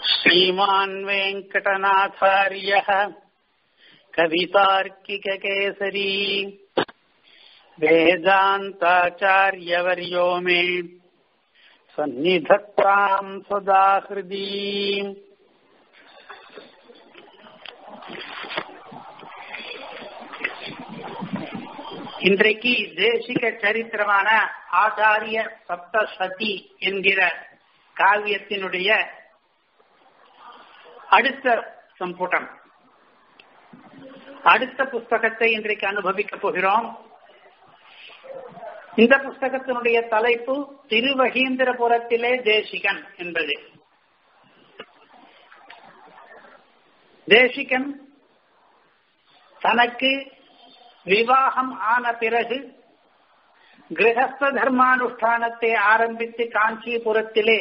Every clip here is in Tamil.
श्रीमान् वेङ्कटनाथार्यः कवितार्किककेसरी वेदान्ताचार्यवर्यो मे सन्निधत्ताम् सदा हृदि இன்றைக்கு தேசிக சரித்திரமான ஆச்சாரிய சப்தசதி என்கிற காவியத்தினுடைய அடுத்த சம்புடம் அடுத்த புஸ்தகத்தை இன்றைக்கு அனுபவிக்க போகிறோம் இந்த புஸ்தகத்தினுடைய தலைப்பு திருவகீந்திரபுரத்திலே தேசிகன் என்பது தேசிகன் தனக்கு விவாகம் ஆன பிறகு கிரகஸ்த தர்மானுஷ்டானத்தை ஆரம்பித்து காஞ்சிபுரத்திலே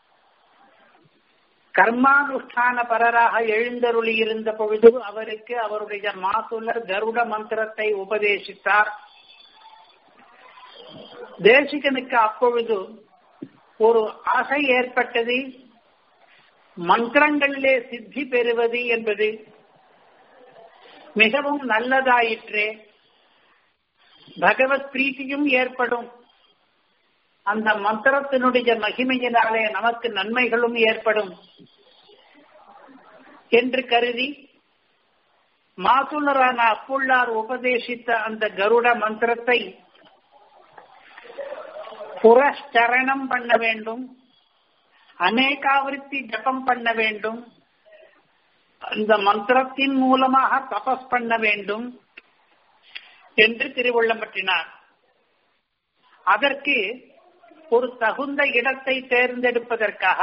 கர்மானுஷ்டான பரராக எழுந்தருளி இருந்த பொழுது அவருக்கு அவருடைய மாசுலர் கருட மந்திரத்தை உபதேசித்தார் தேசிகனுக்கு அப்பொழுது ஒரு ஆசை ஏற்பட்டது மந்திரங்களிலே சித்தி பெறுவது என்பது மிகவும் நல்லதாயிற்றே பகவத் பிரீத்தியும் ஏற்படும் அந்த மந்திரத்தினுடைய மகிமையினாலே நமக்கு நன்மைகளும் ஏற்படும் என்று கருதி மாசுலரான அப்புள்ளார் உபதேசித்த அந்த கருட மந்திரத்தை புரஸ்கரணம் பண்ண வேண்டும் அநேகாவிருத்தி ஜபம் பண்ண வேண்டும் அந்த மந்திரத்தின் மூலமாக தபஸ் பண்ண வேண்டும் என்று திருவுள்ளம் பற்றினார் அதற்கு ஒரு தகுந்த இடத்தை தேர்ந்தெடுப்பதற்காக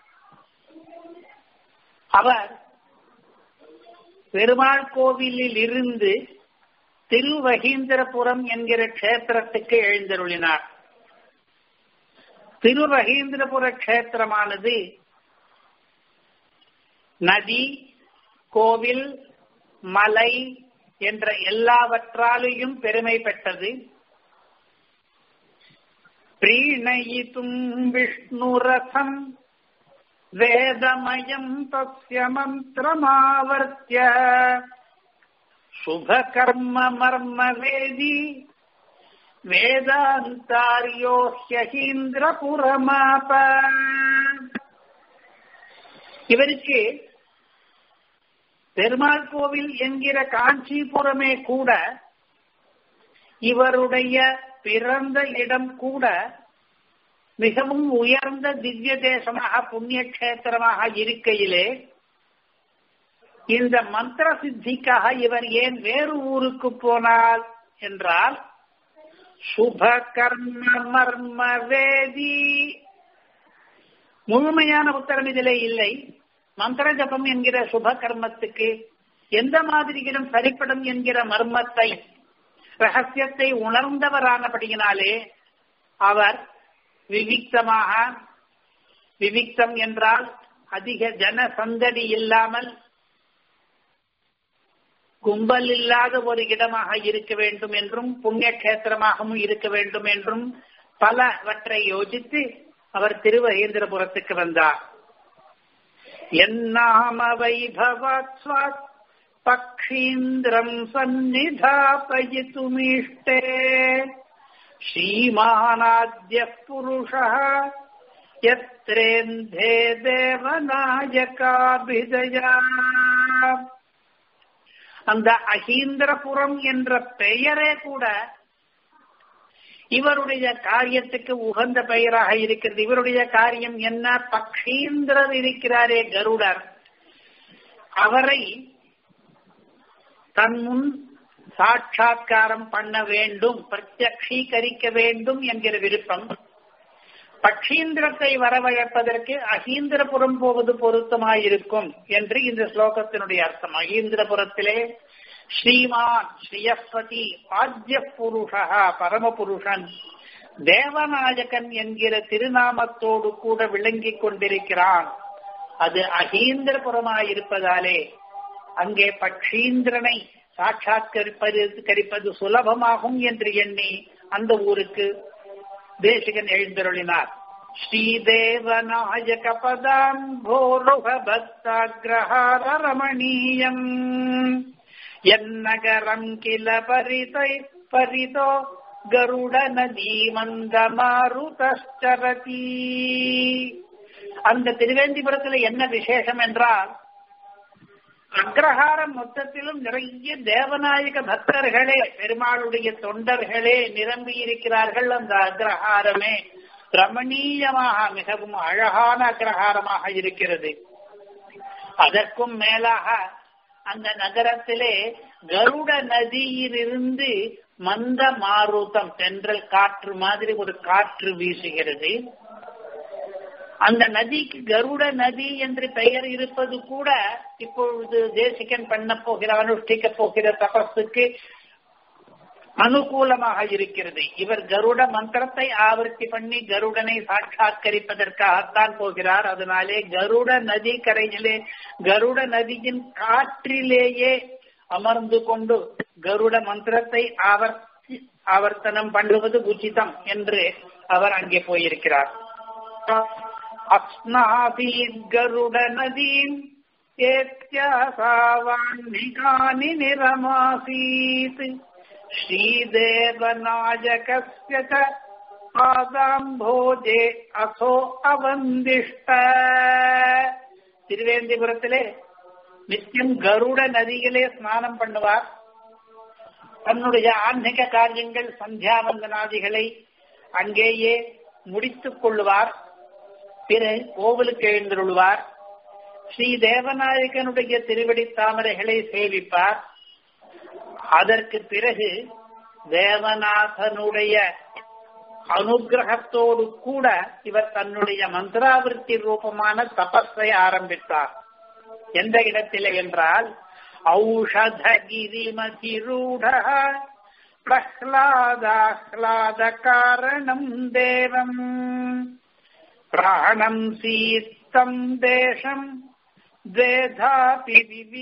அவர் பெருமாள் கோவிலில் இருந்து திருவகீந்திரபுரம் என்கிற கஷேத்திரத்துக்கு எழுந்தருளினார் திருவகீந்திரபுர கஷேத்திரமானது நதி கோவில் மலை என்ற எல்லாவற்றாலேயும் பெருமை பெற்றது பிரீணயித்தும் விஷ்ணுரதம் வேதமயம் தஸ்ய மந்திரமாவர்த்திய சுபகர்ம மர்ம வேதி வேதாந்தாரியோ ஹீந்திர புறமாப இவருக்கு பெருமாள் கோவில் என்கிற காஞ்சிபுரமே கூட இவருடைய பிறந்த இடம் கூட மிகவும் உயர்ந்த திவ்ய தேசமாக புண்ணிய கஷேத்திரமாக இருக்கையிலே இந்த மந்திர சித்திக்காக இவர் ஏன் வேறு ஊருக்கு போனார் என்றால் சுப கர்ம மர்ம வேதி முழுமையான உத்தரம் இதிலே இல்லை மந்திர ஜபம் என்கிற சுப கர்மத்துக்கு எந்த மாதிரி இடம் சரிப்படும் என்கிற மர்மத்தை ரகசியத்தை உணர்ந்தவரானபடியினாலே அவர் விவிக்தமாக விவிக்தம் என்றால் அதிக ஜன சந்தடி இல்லாமல் கும்பல் இல்லாத ஒரு இடமாக இருக்க வேண்டும் என்றும் புண்ணிய கஷேத்திரமாகவும் இருக்க வேண்டும் என்றும் பலவற்றை யோசித்து அவர் திருவகேந்திரபுரத்துக்கு வந்தார் என்னாம வைபவாத் ஸ்வாத் பக்ஷீந்திரம் சந்நிதாபயித்துமீஷ்டே ஸ்ரீமானாத்ய புருஷ யத்ரேந்தே தேவநாயகாபிதயா அந்த அகீந்திரபுரம் என்ற பெயரே கூட இவருடைய காரியத்துக்கு உகந்த பெயராக இருக்கிறது இவருடைய காரியம் என்ன பக்ஷீந்திரர் இருக்கிறாரே கருடர் அவரை தன் முன் சாட்சா்காரம் பண்ண வேண்டும் பிரத்யக்ஷீகரிக்க வேண்டும் என்கிற விருப்பம் பக்ஷீந்திரத்தை வரவழைப்பதற்கு அகீந்திரபுரம் போவது பொருத்தமாயிருக்கும் என்று இந்த ஸ்லோகத்தினுடைய அர்த்தம் அகீந்திரபுரத்திலே ஸ்ரீமான் ஸ்ரீயஸ்வதி ஆத்ய புருஷா பரமபுருஷன் தேவநாயகன் என்கிற திருநாமத்தோடு கூட விளங்கிக் கொண்டிருக்கிறான் அது அகீந்திரபுரமாயிருப்பதாலே அங்கே பக்ஷீந்திரனை சாட்சாத்கரிப்பது கரிப்பது சுலபமாகும் என்று எண்ணி அந்த ஊருக்கு தேசிகன் எழுந்தருளினார் ஸ்ரீதேவநாயக பதாம் போருக பக்தாகிரஹார ரமணீயம் எந்நகரம் கில பரிதை பரிதோ கருட நதி மந்த மாருதரதி அந்த திருவேந்திபுரத்துல என்ன விசேஷம் என்றால் அக்ரஹாரம் மொத்தத்திலும் நிறைய தேவநாயக பக்தர்களே பெருமாளுடைய தொண்டர்களே நிரம்பி இருக்கிறார்கள் அந்த அக்ரஹாரமே ரமணீயமாக மிகவும் அழகான அக்ரஹாரமாக இருக்கிறது அதற்கும் மேலாக அந்த நகரத்திலே கருட நதியிலிருந்து மந்த மாருதம் தென்றல் காற்று மாதிரி ஒரு காற்று வீசுகிறது அந்த நதிக்கு கருட நதி என்று பெயர் இருப்பது கூட இப்பொழுது தேசிகன் பண்ண போகிற அனுஷ்டிக்க போகிற தபஸுக்கு அனுகூலமாக இருக்கிறது இவர் கருட மந்திரத்தை ஆவர்த்தி பண்ணி கருடனை சாட்சாத்கரிப்பதற்காகத்தான் போகிறார் அதனாலே கருட நதி கரையிலே கருட நதியின் காற்றிலேயே அமர்ந்து கொண்டு கருட மந்திரத்தை ஆவர்த்தி ஆவர்த்தனம் பண்ணுவது உச்சிதம் என்று அவர் அங்கே போயிருக்கிறார் அஸ்னாசீத் கருட நதீம் ஏத்யாசாவான்னிகானி நிரமாசீத் ஸ்ரீதேவநாயகஸ்ய ச பாதாம்போஜே அசோ அவந்திஷ்ட திருவேந்திபுரத்திலே நித்தியம் கருட நதியிலே ஸ்நானம் பண்ணுவார் தன்னுடைய ஆன்மீக காரியங்கள் சந்தியாவந்தனாதிகளை அங்கேயே முடித்துக் கொள்ளுவார் பிறகு கோவிலுக்கு எழுந்துள்ளார் ஸ்ரீ தேவநாயகனுடைய திருவடி தாமரைகளை சேவிப்பார் அதற்கு பிறகு தேவநாதனுடைய அனுகிரகத்தோடு கூட இவர் தன்னுடைய மந்திராவிருத்தி ரூபமான தபஸை ஆரம்பித்தார் எந்த இடத்திலே என்றால் ஔஷதகிரிமதிரூட பிரஹ்லாதாஹ்லாத காரணம் தேவம் பிராணம் சீத்தம் தேசம் வேதாபி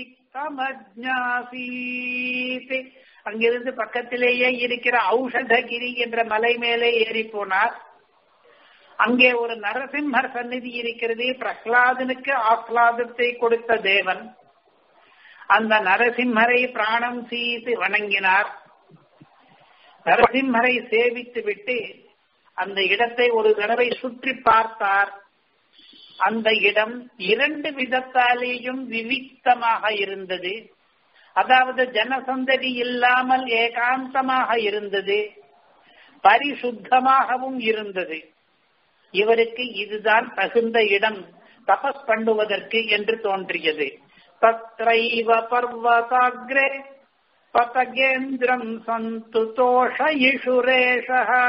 விவிக்தமஜாசீத் அங்கிருந்து பக்கத்திலேயே இருக்கிற ஔஷதகிரி என்ற மலை மேலே ஏறி போனார் அங்கே ஒரு நரசிம்மர் சந்நிதி இருக்கிறது பிரஹ்லாதனுக்கு ஆஹ்லாதத்தை கொடுத்த தேவன் அந்த நரசிம்மரை பிராணம் செய்து வணங்கினார் நரசிம்மரை சேவித்து விட்டு அந்த இடத்தை ஒரு தடவை சுற்றி பார்த்தார் அந்த இடம் இரண்டு விதத்தாலேயும் விவிக்தமாக இருந்தது அதாவது ஜனசந்ததி இல்லாமல் ஏகாந்தமாக இருந்தது பரிசுத்தமாகவும் இருந்தது இவருக்கு இதுதான் தகுந்த இடம் தபஸ் பண்ணுவதற்கு என்று தோன்றியது தத்ரைவ பர்வதாகிரே பதகேந்திரம் சந்து தோஷ இஷுரேஷ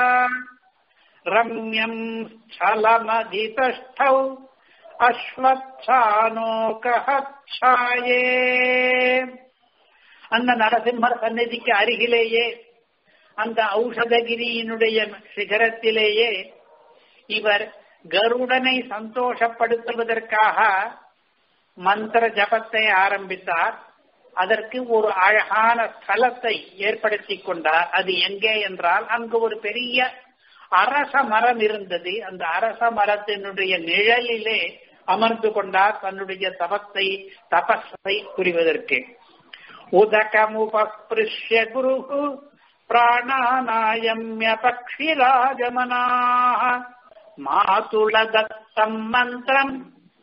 ரம்யம் ஸ்தலமதிதஷ்டௌ அஸ்வத்தானோகஹாயே அந்த நரசிம்மர் சந்நிதிக்கு அருகிலேயே அந்த ஔஷதகிரியினுடைய சிகரத்திலேயே இவர் கருடனை சந்தோஷப்படுத்துவதற்காக மந்திர ஜபத்தை ஆரம்பித்தார் அதற்கு ஒரு அழகான ஸ்தலத்தை ஏற்படுத்தி கொண்டார் அது எங்கே என்றால் அங்கு ஒரு பெரிய அரச மரம் இருந்தது அந்த அரச மரத்தினுடைய நிழலிலே அமர்ந்து கொண்டார் தன்னுடைய தபத்தை தபஸை புரிவதற்கு உதகமுபஸ்பிருஷ்ய குரு பிராணாநாயம்ய பக்ஷிராஜமனாக மாதுள தத்தம் மந்திரம்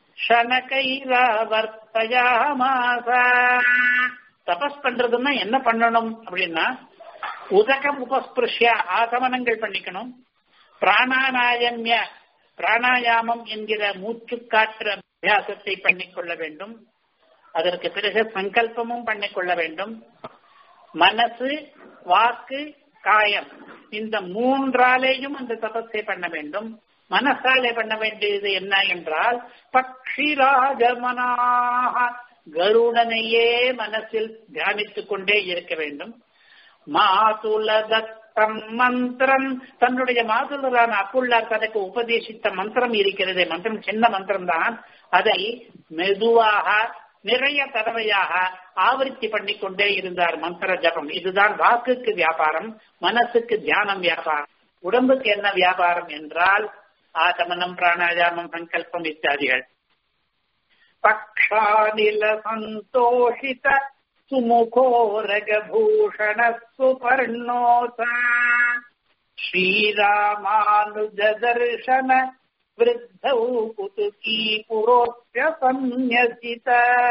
ஷனகைரவர்த்தயாமாச தபஸ் பண்றதுன்னா என்ன பண்ணணும் அப்படின்னா உதகம் உபஸ்பிருஷ்ய ஆசமனங்கள் பண்ணிக்கணும் பிராணாநாயம்ய பிராணாயாமம் என்கிற மூச்சு காற்று அபியாசத்தை பண்ணிக்கொள்ள வேண்டும் அதற்கு பிறகு சங்கல்பமும் பண்ணிக்கொள்ள வேண்டும் மனசு வாக்கு காயம் இந்த மூன்றாலேயும் அந்த தபஸை பண்ண வேண்டும் மனசாலே பண்ண வேண்டியது என்ன என்றால் பக்ஷிராஜமனாக கருடனையே மனசில் தியானித்துக் கொண்டே இருக்க வேண்டும் மாதுலதத்தம் மந்திரம் தன்னுடைய மாதுலரான அப்புள்ளார் தனக்கு உபதேசித்த மந்திரம் இருக்கிறது மந்திரம் சின்ன மந்திரம் தான் அதை மெதுவாக நிறைய தடவையாக ஆவர்த்தி பண்ணிக்கொண்டே இருந்தார் மந்திர ஜபம் இதுதான் வாக்குக்கு வியாபாரம் மனசுக்கு தியானம் வியாபாரம் உடம்புக்கு என்ன வியாபாரம் என்றால் ஆசமனம் பிராணாயாமம் சங்கல்பம் இத்தியாதிகள் பக்ஷானில சந்தோஷித சுமுகோ ரகபூஷண சுபர்ணோத ஸ்ரீராமானுஜ தர்ஷன விருத்தௌ குதுகி புரோப்ய சந்நியசித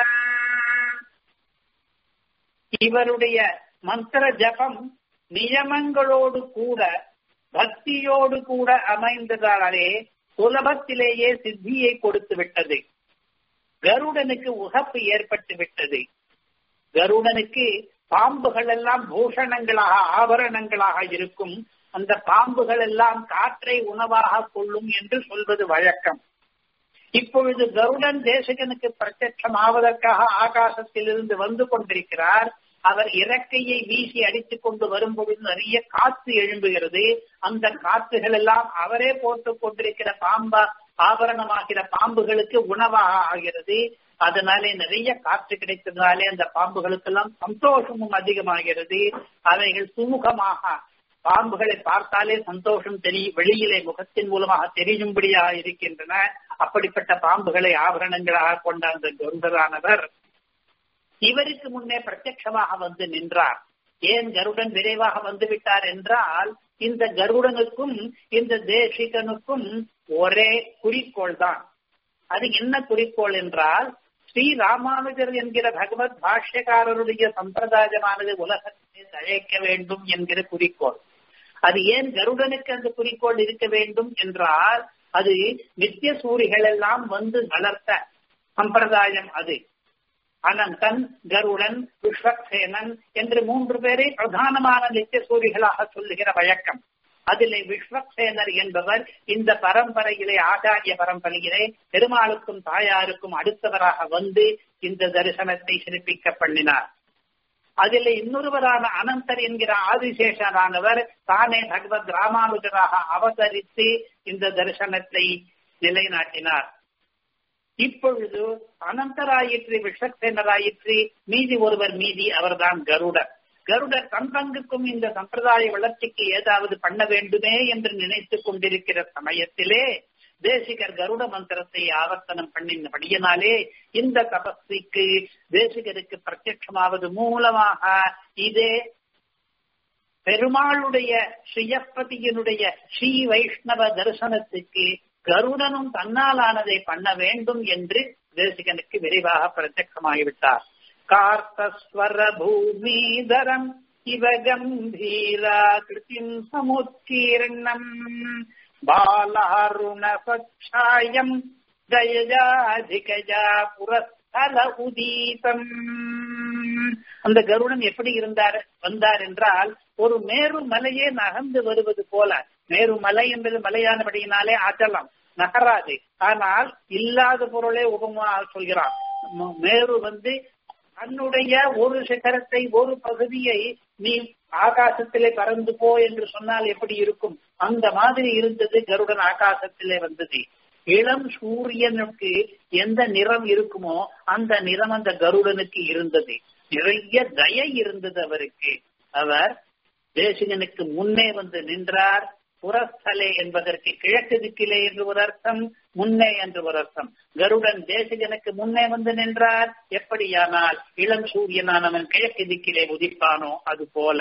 இவருடைய மந்திர ஜபம் நியமங்களோடு கூட பக்தியோடு கூட அமைந்ததாலே சுலபத்திலேயே சித்தியை கொடுத்து விட்டது கருடனுக்கு உகப்பு ஏற்பட்டு விட்டது கருடனுக்கு பாம்புகள் எல்லாம் பூஷணங்களாக ஆபரணங்களாக இருக்கும் அந்த பாம்புகள் எல்லாம் காற்றை உணவாக கொள்ளும் என்று சொல்வது வழக்கம் இப்பொழுது கருடன் தேசகனுக்கு பிரத்யட்சம் ஆவதற்காக ஆகாசத்திலிருந்து வந்து கொண்டிருக்கிறார் அவர் இறக்கையை வீசி அடித்துக் கொண்டு வரும்பொழுது நிறைய காற்று எழும்புகிறது அந்த காற்றுகள் எல்லாம் அவரே போட்டுக் கொண்டிருக்கிற பாம்பா ஆபரணமாகிற பாம்புகளுக்கு உணவாக ஆகிறது அதனாலே நிறைய காற்று கிடைத்ததுனாலே அந்த பாம்புகளுக்கெல்லாம் சந்தோஷமும் அதிகமாகிறது அவைகள் சுமூகமாக பாம்புகளை பார்த்தாலே சந்தோஷம் தெரிய வெளியிலே முகத்தின் மூலமாக தெரியும்படியாக இருக்கின்றன அப்படிப்பட்ட பாம்புகளை ஆபரணங்களாக கொண்ட அந்த கருடரானவர் இவருக்கு முன்னே பிரத்யட்சமாக வந்து நின்றார் ஏன் கருடன் விரைவாக வந்து விட்டார் என்றால் இந்த கருடனுக்கும் இந்த தேசிகனுக்கும் ஒரே குறிக்கோள் தான் அது என்ன குறிக்கோள் என்றால் ஸ்ரீ ராமானுஜர் என்கிற பகவத் பாஷ்யக்காரருடைய சம்பிரதாயமானது உலகத்தை தழைக்க வேண்டும் என்கிற குறிக்கோள் அது ஏன் கருடனுக்கு அந்த குறிக்கோள் இருக்க வேண்டும் என்றால் அது நித்திய சூரிகள் எல்லாம் வந்து வளர்த்த சம்பிரதாயம் அது அனந்தன் கருடன் விஸ்வக்சேனன் என்று மூன்று பேரை பிரதானமான நித்திய சூரிகளாக சொல்லுகிற வழக்கம் அதிலே விஸ்வக்சேனர் என்பவர் இந்த பரம்பரையிலே ஆச்சாரிய பரம்பரையிலே பெருமாளுக்கும் தாயாருக்கும் அடுத்தவராக வந்து இந்த தரிசனத்தை சிறப்பிக்க பண்ணினார் அதில் இன்னொருவரான அனந்தர் என்கிற ஆதிசேஷரானவர் தானே பகவத் ராமானுஜராக அவதரித்து இந்த தரிசனத்தை நிலைநாட்டினார் இப்பொழுது அனந்தராயிற்று விஷக்சேனராயிற்று மீதி ஒருவர் மீதி அவர்தான் கருடர் கருடர் தன் பங்குக்கும் இந்த சம்பிரதாய வளர்ச்சிக்கு ஏதாவது பண்ண வேண்டுமே என்று நினைத்துக் கொண்டிருக்கிற சமயத்திலே தேசிகர் கருட மந்திரத்தை ஆவர்த்தனம் பண்ணினபடியினாலே இந்த தபஸ்விக்கு தேசிகருக்கு பிரத்யட்சமாவது மூலமாக இதே பெருமாளுடைய ஸ்ரீயப்பதியினுடைய ஸ்ரீ வைஷ்ணவ தரிசனத்துக்கு கருடனும் தன்னாலானதை பண்ண வேண்டும் என்று தேசிகனுக்கு விரைவாக பிரத்யட்சமாகிவிட்டார் கார்த்தஸ்வர பூமிதரம் இவ கம்பீரா கிருத்திம் சமுத்கீர்ணம் பாலாருண சச்சாயம் ஜயஜாதிகஜா புரஸ்தல உதீதம் அந்த கருடன் எப்படி இருந்தார் வந்தார் என்றால் ஒரு மேரு மலையே நகர்ந்து வருவது போல மேரு மலை என்பது மலையானபடியினாலே அச்சலம் நகராது ஆனால் இல்லாத பொருளே உபமா சொல்கிறான் மேரு வந்து தன்னுடைய ஒரு சிகரத்தை ஒரு பகுதியை நீ ஆகாசத்திலே பறந்து போ என்று சொன்னால் எப்படி இருக்கும் அந்த மாதிரி இருந்தது கருடன் ஆகாசத்திலே வந்தது இளம் சூரியனுக்கு எந்த நிறம் இருக்குமோ அந்த நிறம் அந்த கருடனுக்கு இருந்தது நிறைய தயை இருந்தது அவருக்கு அவர் தேசிகனுக்கு முன்னே வந்து நின்றார் புறஸ்தலே என்பதற்கு கிழக்கு திக்கிலே என்று ஒரு அர்த்தம் முன்னே என்று ஒரு அர்த்தம் கருடன் தேசிகனுக்கு முன்னே வந்து நின்றார் எப்படியானால் இளம் சூரியனானவன் கிழக்கு திக்கிலே உதிப்பானோ அது போல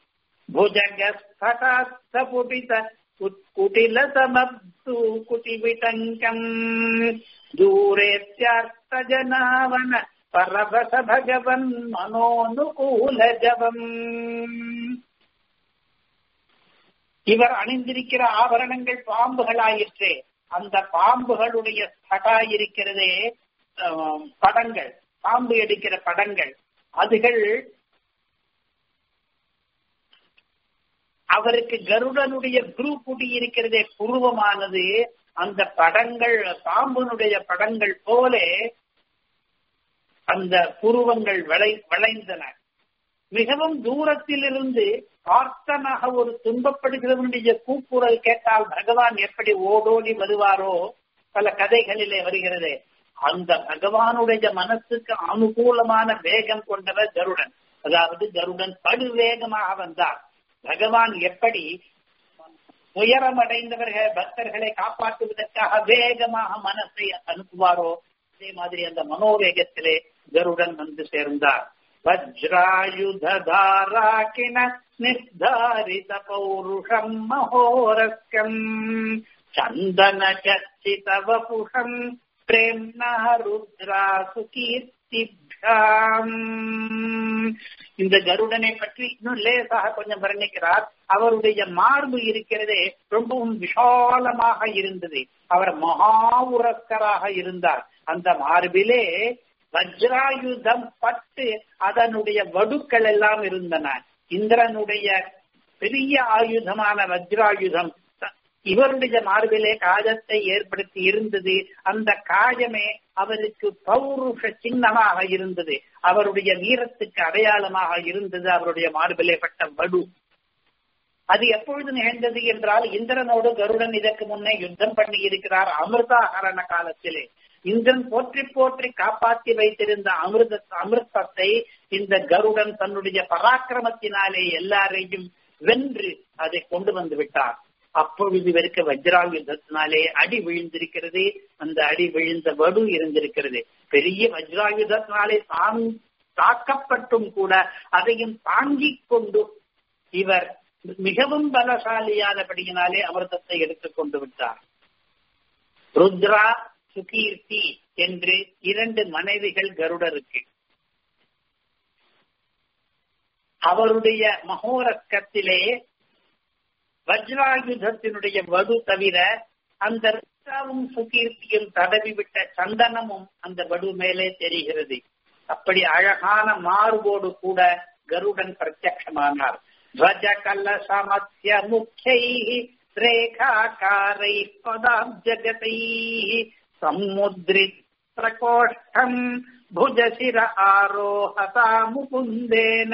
புஜங்கஸ்தகாஸ்தபுடித உட்குட்டில சமப்து குட்டிவிட்டங்கம் தூரேத்யார்த்த ஜனாவன பரபச பகவன் மனோனுகூல ஜபம் இவர் அணிந்திருக்கிற ஆபரணங்கள் பாம்புகளாயிற்றே அந்த பாம்புகளுடைய சகா இருக்கிறதே படங்கள் பாம்பு எடுக்கிற படங்கள் அதுகள் அவருக்கு கருடனுடைய குரூப்புடி இருக்கிறதே புருவமானது அந்த படங்கள் பாம்புனுடைய படங்கள் போல அந்த புருவங்கள் விளை விளைந்தன மிகவும் தூரத்திலிருந்து பார்த்தனாக ஒரு துன்பப்படுகிறவனுடைய கூக்குரல் கேட்டால் பகவான் எப்படி ஓடோடி வருவாரோ பல கதைகளிலே வருகிறது அந்த பகவானுடைய மனசுக்கு அனுகூலமான வேகம் கொண்டவர் கருடன் அதாவது கருடன் படு வேகமாக வந்தார் பகவான் எப்படி துயரமடைந்தவர்கள் பக்தர்களை காப்பாற்றுவதற்காக வேகமாக மனசை அனுப்புவாரோ அதே மாதிரி அந்த மனோவேகத்திலே கருடன் வந்து சேர்ந்தார் வஜ்ராயுதாராக்கிண நிர்தாரித பௌருஷம் மகோரஸ்யம் சந்தன சர்ச்சித வபுஷம் பிரேம்னா ருத்ரா சுகீர்த்திப்யாம் இந்த கருடனை பற்றி இன்னும் லேசாக கொஞ்சம் வர்ணிக்கிறார் அவருடைய மார்பு இருக்கிறதே ரொம்பவும் விஷாலமாக இருந்தது அவர் மகாவுரஸ்கராக இருந்தார் அந்த மார்பிலே வஜ்ராயுதம் பட்டு அதனுடைய வடுக்கள் எல்லாம் இருந்தன இந்திரனுடைய பெரிய ஆயுதமான வஜ்ராயுதம் இவருடைய மார்பிலே காயத்தை ஏற்படுத்தி இருந்தது அந்த காயமே அவருக்கு பௌருஷ சின்னமாக இருந்தது அவருடைய வீரத்துக்கு அடையாளமாக இருந்தது அவருடைய மார்பிலே பட்ட வடு அது எப்பொழுது நிகழ்ந்தது என்றால் இந்திரனோடு கருடன் இதற்கு முன்னே யுத்தம் பண்ணி இருக்கிறார் அமிர்தாகரண காலத்திலே இந்திரன் போற்றி போற்றி காப்பாற்றி வைத்திருந்த அமிர்த அமிர்தத்தை இந்த கருடன் தன்னுடைய பராக்கிரமத்தினாலே எல்லாரையும் வென்று அதை கொண்டு வந்து விட்டார் அப்பொழுது இவருக்கு வஜ்ராயுதத்தினாலே அடி விழுந்திருக்கிறது அந்த அடி விழுந்த வடு இருந்திருக்கிறது பெரிய வஜ்ராயுதத்தினாலே தான் தாக்கப்பட்டும் கூட அதையும் தாங்கிக் கொண்டு இவர் மிகவும் பலசாலியானபடியினாலே அமிர்தத்தை எடுத்துக் கொண்டு விட்டார் ருத்ரா சுகீர்த்தி என்று இரண்டு மனைவிகள் கருடருக்கு அவருடைய மகோரக்கத்திலே வஜ்ராயுதத்தினுடைய வடு தவிர அந்த ருத்ராவும் சுகீர்த்தியும் தடவி விட்ட சந்தனமும் அந்த வடு மேலே தெரிகிறது அப்படி அழகான மார்போடு கூட கருடன் பிரத்யமானார் ध्वज कलशमस्य मुख्यैः रेखाकारैः पदाब्जगतैः समुद्रित प्रकोष्ठम् भुजशिर आरोहता मुकुन्देन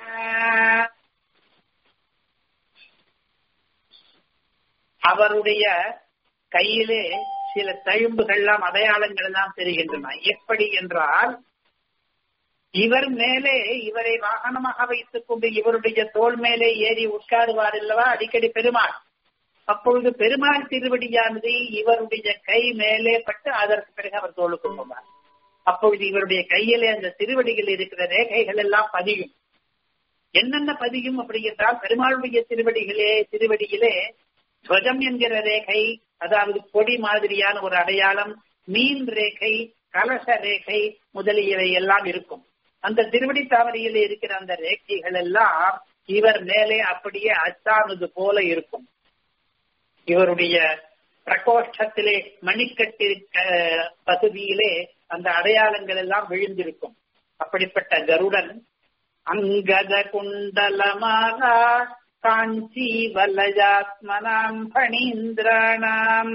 அவருடைய கையிலே சில தழும்புகள்லாம் அடையாளங்கள் எல்லாம் தெரிகின்றன எப்படி என்றால் இவர் மேலே இவரை வாகனமாக வைத்துக் கொண்டு இவருடைய தோல் மேலே ஏறி உட்காருவார் அல்லவா அடிக்கடி பெருமாள் அப்பொழுது பெருமாள் திருவடியானது இவருடைய கை மேலே பட்டு அதற்கு பிறகு அவர் தோளுக்கு போவார் அப்பொழுது இவருடைய கையிலே அந்த திருவடிகள் இருக்கிற ரேகைகள் எல்லாம் பதியும் என்னென்ன பதியும் அப்படி என்றால் பெருமாளுடைய திருவடிகளே திருவடியிலே துவஜம் என்கிற ரேகை அதாவது கொடி மாதிரியான ஒரு அடையாளம் மீன் ரேகை கலச ரேகை முதலியவை எல்லாம் இருக்கும் அந்த திருவடி தாமரையில் இருக்கிற அந்த ரேகைகள் எல்லாம் இவர் மேலே அப்படியே அச்சானது போல இருக்கும் இவருடைய பிரகோஷ்டத்திலே மணிக்கட்டு பகுதியிலே அந்த அடையாளங்கள் எல்லாம் விழுந்திருக்கும் அப்படிப்பட்ட கருடன் அங்கத குண்டலமாக காஞ்சி வலயாத்மனாம் பணீந்திராணாம்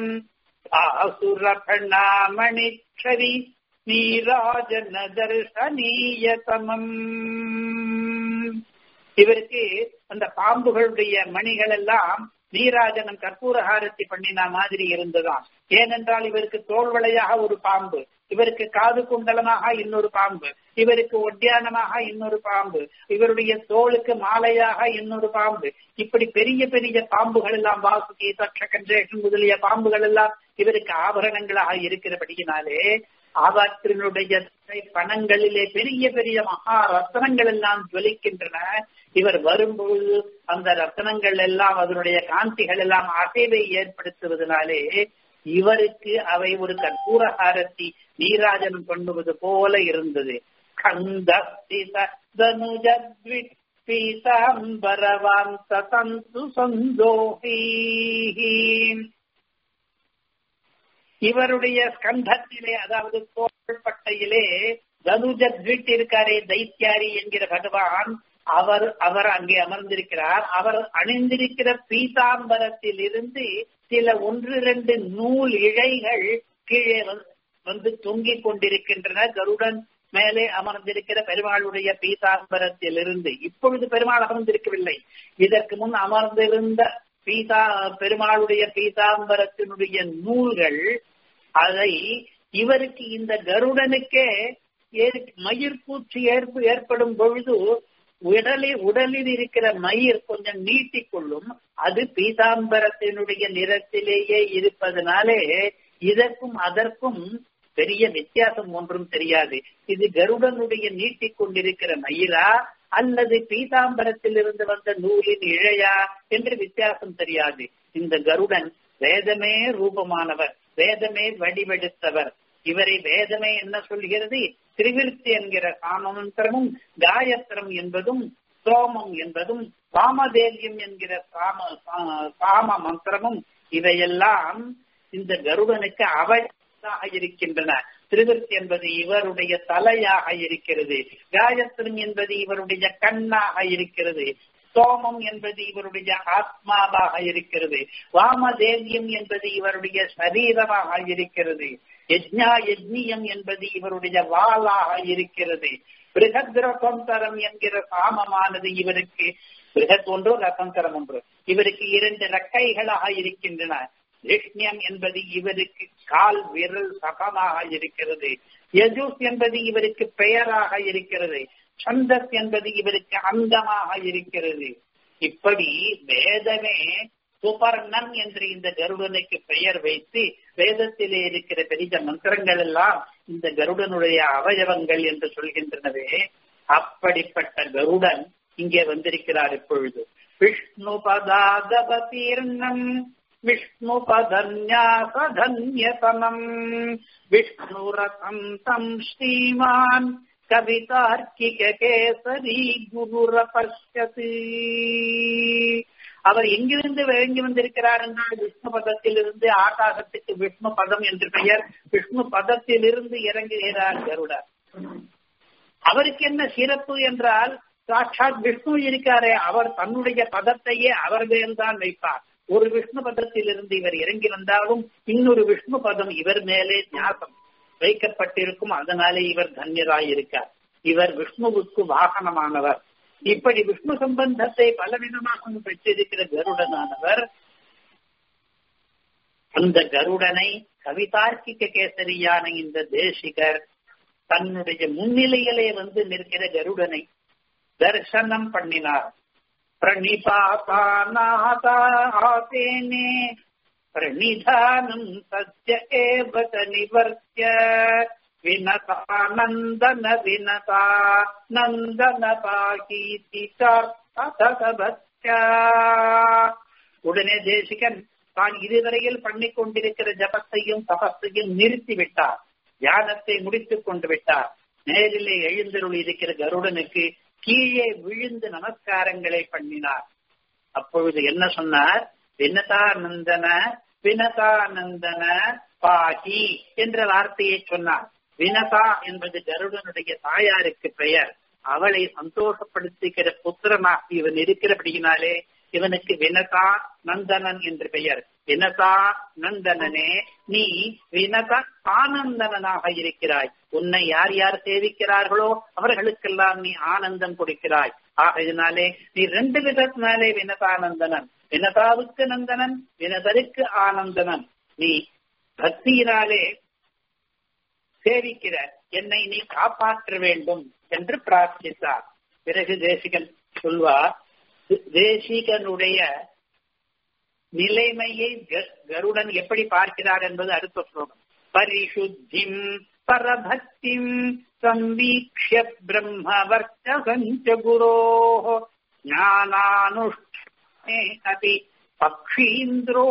ஆசுரபணாமணிச்சரி நீராஜன தர்ஷனீயதமம் இவருக்கு அந்த பாம்புகளுடைய மணிகள் எல்லாம் நீராஜனம் கற்பூரஹாரத்தி பண்ணின மாதிரி இருந்ததாம் ஏனென்றால் இவருக்கு தோல்வளையாக ஒரு பாம்பு இவருக்கு காது குண்டலமாக இன்னொரு பாம்பு இவருக்கு ஒட்டியானமாக இன்னொரு பாம்பு இவருடைய தோளுக்கு மாலையாக இன்னொரு பாம்பு இப்படி பெரிய பெரிய பாம்புகள் எல்லாம் வாசுகி தட்சகஞ்சேஷன் முதலிய பாம்புகள் எல்லாம் இவருக்கு ஆபரணங்களாக இருக்கிறபடியினாலே அவற்றினுடைய பணங்களிலே பெரிய பெரிய மகா ரத்தனங்கள் எல்லாம் ஜொலிக்கின்றன இவர் வரும்பொழுது அந்த ரத்தனங்கள் எல்லாம் அதனுடைய காந்திகள் எல்லாம் அசைவை ஏற்படுத்துவதனாலே இவருக்கு அவை ஒரு கற்பூரஹாரத்தி நீராஜனம் பண்ணுவது போல இருந்தது பீதாம்பரவான் சதந்து சந்தோகி இவருடைய ஸ்கந்தத்திலே அதாவது தோள்பட்டையிலே தனுஜத்விட் இருக்காரே தைத்தியாரி என்கிற பகவான் அவர் அவர் அங்கே அமர்ந்திருக்கிறார் அவர் அணிந்திருக்கிற பீதாம்பரத்தில் இருந்து சில ஒன்று இரண்டு நூல் இழைகள் கீழே வந்து தொங்கிக் கொண்டிருக்கின்றன கருடன் மேலே அமர்ந்திருக்கிற பெருமாளுடைய பீதாம்பரத்தில் இருந்து இப்பொழுது பெருமாள் அமர்ந்திருக்கவில்லை இதற்கு முன் அமர்ந்திருந்த பீதா பெருமாளுடைய பீதாம்பரத்தினுடைய நூல்கள் அதை இவருக்கு இந்த கருடனுக்கே மயிர்கூச்சு ஏற்பு ஏற்படும் பொழுது உடலில் உடலில் இருக்கிற மயிர் கொஞ்சம் நீட்டிக்கொள்ளும் அது பீதாம்பரத்தினுடைய நிறத்திலேயே இருப்பதனாலே இதற்கும் அதற்கும் பெரிய வித்தியாசம் ஒன்றும் தெரியாது இது கருடனுடைய நீட்டிக் கொண்டிருக்கிற மயிரா அல்லது பீதாம்பரத்தில் இருந்து வந்த நூலின் இழையா என்று வித்தியாசம் தெரியாது இந்த கருடன் வேதமே ரூபமானவர் வேதமே வடிவெடுத்தவர் இவரை வேதமே என்ன சொல்கிறது திரிவிருத்தி என்கிற சாமமந்திரமும் காயத்திரம் என்பதும் சோமம் என்பதும் சாமதேவியம் என்கிற சாம சாம மந்திரமும் இவையெல்லாம் இந்த கருடனுக்கு அவதாக இருக்கின்றன திருவிருத்தி என்பது இவருடைய தலையாக இருக்கிறது காயத்திரம் என்பது இவருடைய கண்ணாக இருக்கிறது சோமம் என்பது இவருடைய ஆத்மாவாக இருக்கிறது வாமதேவியம் என்பது இவருடைய சரீரமாக இருக்கிறது யஜ்ஞா யஜ்னியம் என்பது இவருடைய வாளாக இருக்கிறது பிருகத் ரசந்தரம் என்கிற சாமமானது இவருக்கு பிருகத் ஒன்று ரசந்தரம் ஒன்று இவருக்கு இரண்டு ரெக்கைகளாக இருக்கின்றன யக்ஞம் என்பது இவருக்கு கால் விரல் சகமாக இருக்கிறது யஜூஸ் என்பது இவருக்கு பெயராக இருக்கிறது சந்தஸ் என்பது இவருக்கு அந்தமாக இருக்கிறது இப்படி வேதமே சுபர்ணன் என்று இந்த கருடனுக்கு பெயர் வைத்து வேதத்திலே இருக்கிற பெரிய மந்திரங்கள் எல்லாம் இந்த கருடனுடைய அவயவங்கள் என்று சொல்கின்றனவே அப்படிப்பட்ட கருடன் இங்கே வந்திருக்கிறார் இப்பொழுது விஷ்ணு பதாதபதீர்ணம் விஷ்ணு பதன்யாசதன்யதனம் விஷ்ணுரதம் தம் ஸ்ரீமான் கவிதார்க்கிக கேசரி குருர பஷ்யத்து அவர் எங்கிருந்து விளங்கி வந்திருக்கிறார் என்றால் விஷ்ணு பதத்திலிருந்து ஆகாசத்துக்கு விஷ்ணு பதம் என்று பெயர் விஷ்ணு பதத்திலிருந்து இறங்குகிறார் கருடர் அவருக்கு என்ன சிறப்பு என்றால் சாட்சாத் விஷ்ணு இருக்காரே அவர் தன்னுடைய பதத்தையே அவர் மேல்தான் வைப்பார் ஒரு விஷ்ணு பதத்திலிருந்து இவர் இறங்கி வந்தாலும் இன்னொரு விஷ்ணு பதம் இவர் மேலே ஞாபகம் வைக்கப்பட்டிருக்கும் அதனாலே இவர் தன்யராய் இருக்கார் இவர் விஷ்ணுவுக்கு வாகனமானவர் இப்படி விஷ்ணு சம்பந்தத்தை பலவிதமாக பெற்றிருக்கிற கருடனானவர் அந்த கருடனை கவிதார்க்கிக கேசரியான இந்த தேசிகர் தன்னுடைய முன்னிலையிலே வந்து நிற்கிற கருடனை தரிசனம் பண்ணினார் பிரணிபாதானே பிரணிதானம் சத்ய ஏவத நிவர்த்திய வினதானந்தன வினதா நந்தன பாகீதி உடனே தேசிகன் தான் இதுவரையில் பண்ணிக் கொண்டிருக்கிற ஜபத்தையும் தபத்தையும் நிறுத்தி விட்டார் தியானத்தை முடித்துக் கொண்டு விட்டார் நேரிலே எழுந்தருள் இருக்கிற கருடனுக்கு கீழே விழுந்து நமஸ்காரங்களை பண்ணினார் அப்பொழுது என்ன சொன்னார் வினதானந்தன வினதானந்தன பாகி என்ற வார்த்தையை சொன்னார் வினதா என்பது கருடனுடைய தாயாருக்கு பெயர் அவளை சந்தோஷப்படுத்துகிற புத்திரனாக இவன் இருக்கிறபடியினாலே இவனுக்கு வினதா நந்தனன் என்று பெயர் வினதா நந்தனனே நீ வினத ஆனந்தனனாக இருக்கிறாய் உன்னை யார் யார் சேவிக்கிறார்களோ அவர்களுக்கெல்லாம் நீ ஆனந்தம் கொடுக்கிறாய் ஆகையினாலே நீ ரெண்டு விதத்தினாலே வினதானந்தனன் வினதாவுக்கு நந்தனன் வினதருக்கு ஆனந்தனன் நீ பக்தியினாலே சேவிக்கிற என்னை நீ காப்பாற்ற வேண்டும் என்று பிரார்த்தித்தார் பிறகு தேசிகன் சொல்வார் தேசிகனுடைய நிலைமையை கருடன் எப்படி பார்க்கிறார் என்பது அடுத்த ஸ்லோகம் பரிசுத்திம் பரபக்திம் சம்பீக்ஷ பிரம்மவர்ச்சசஞ்ச குரோ ஞானானுஷ்டே அபி பக்ஷீந்திரோ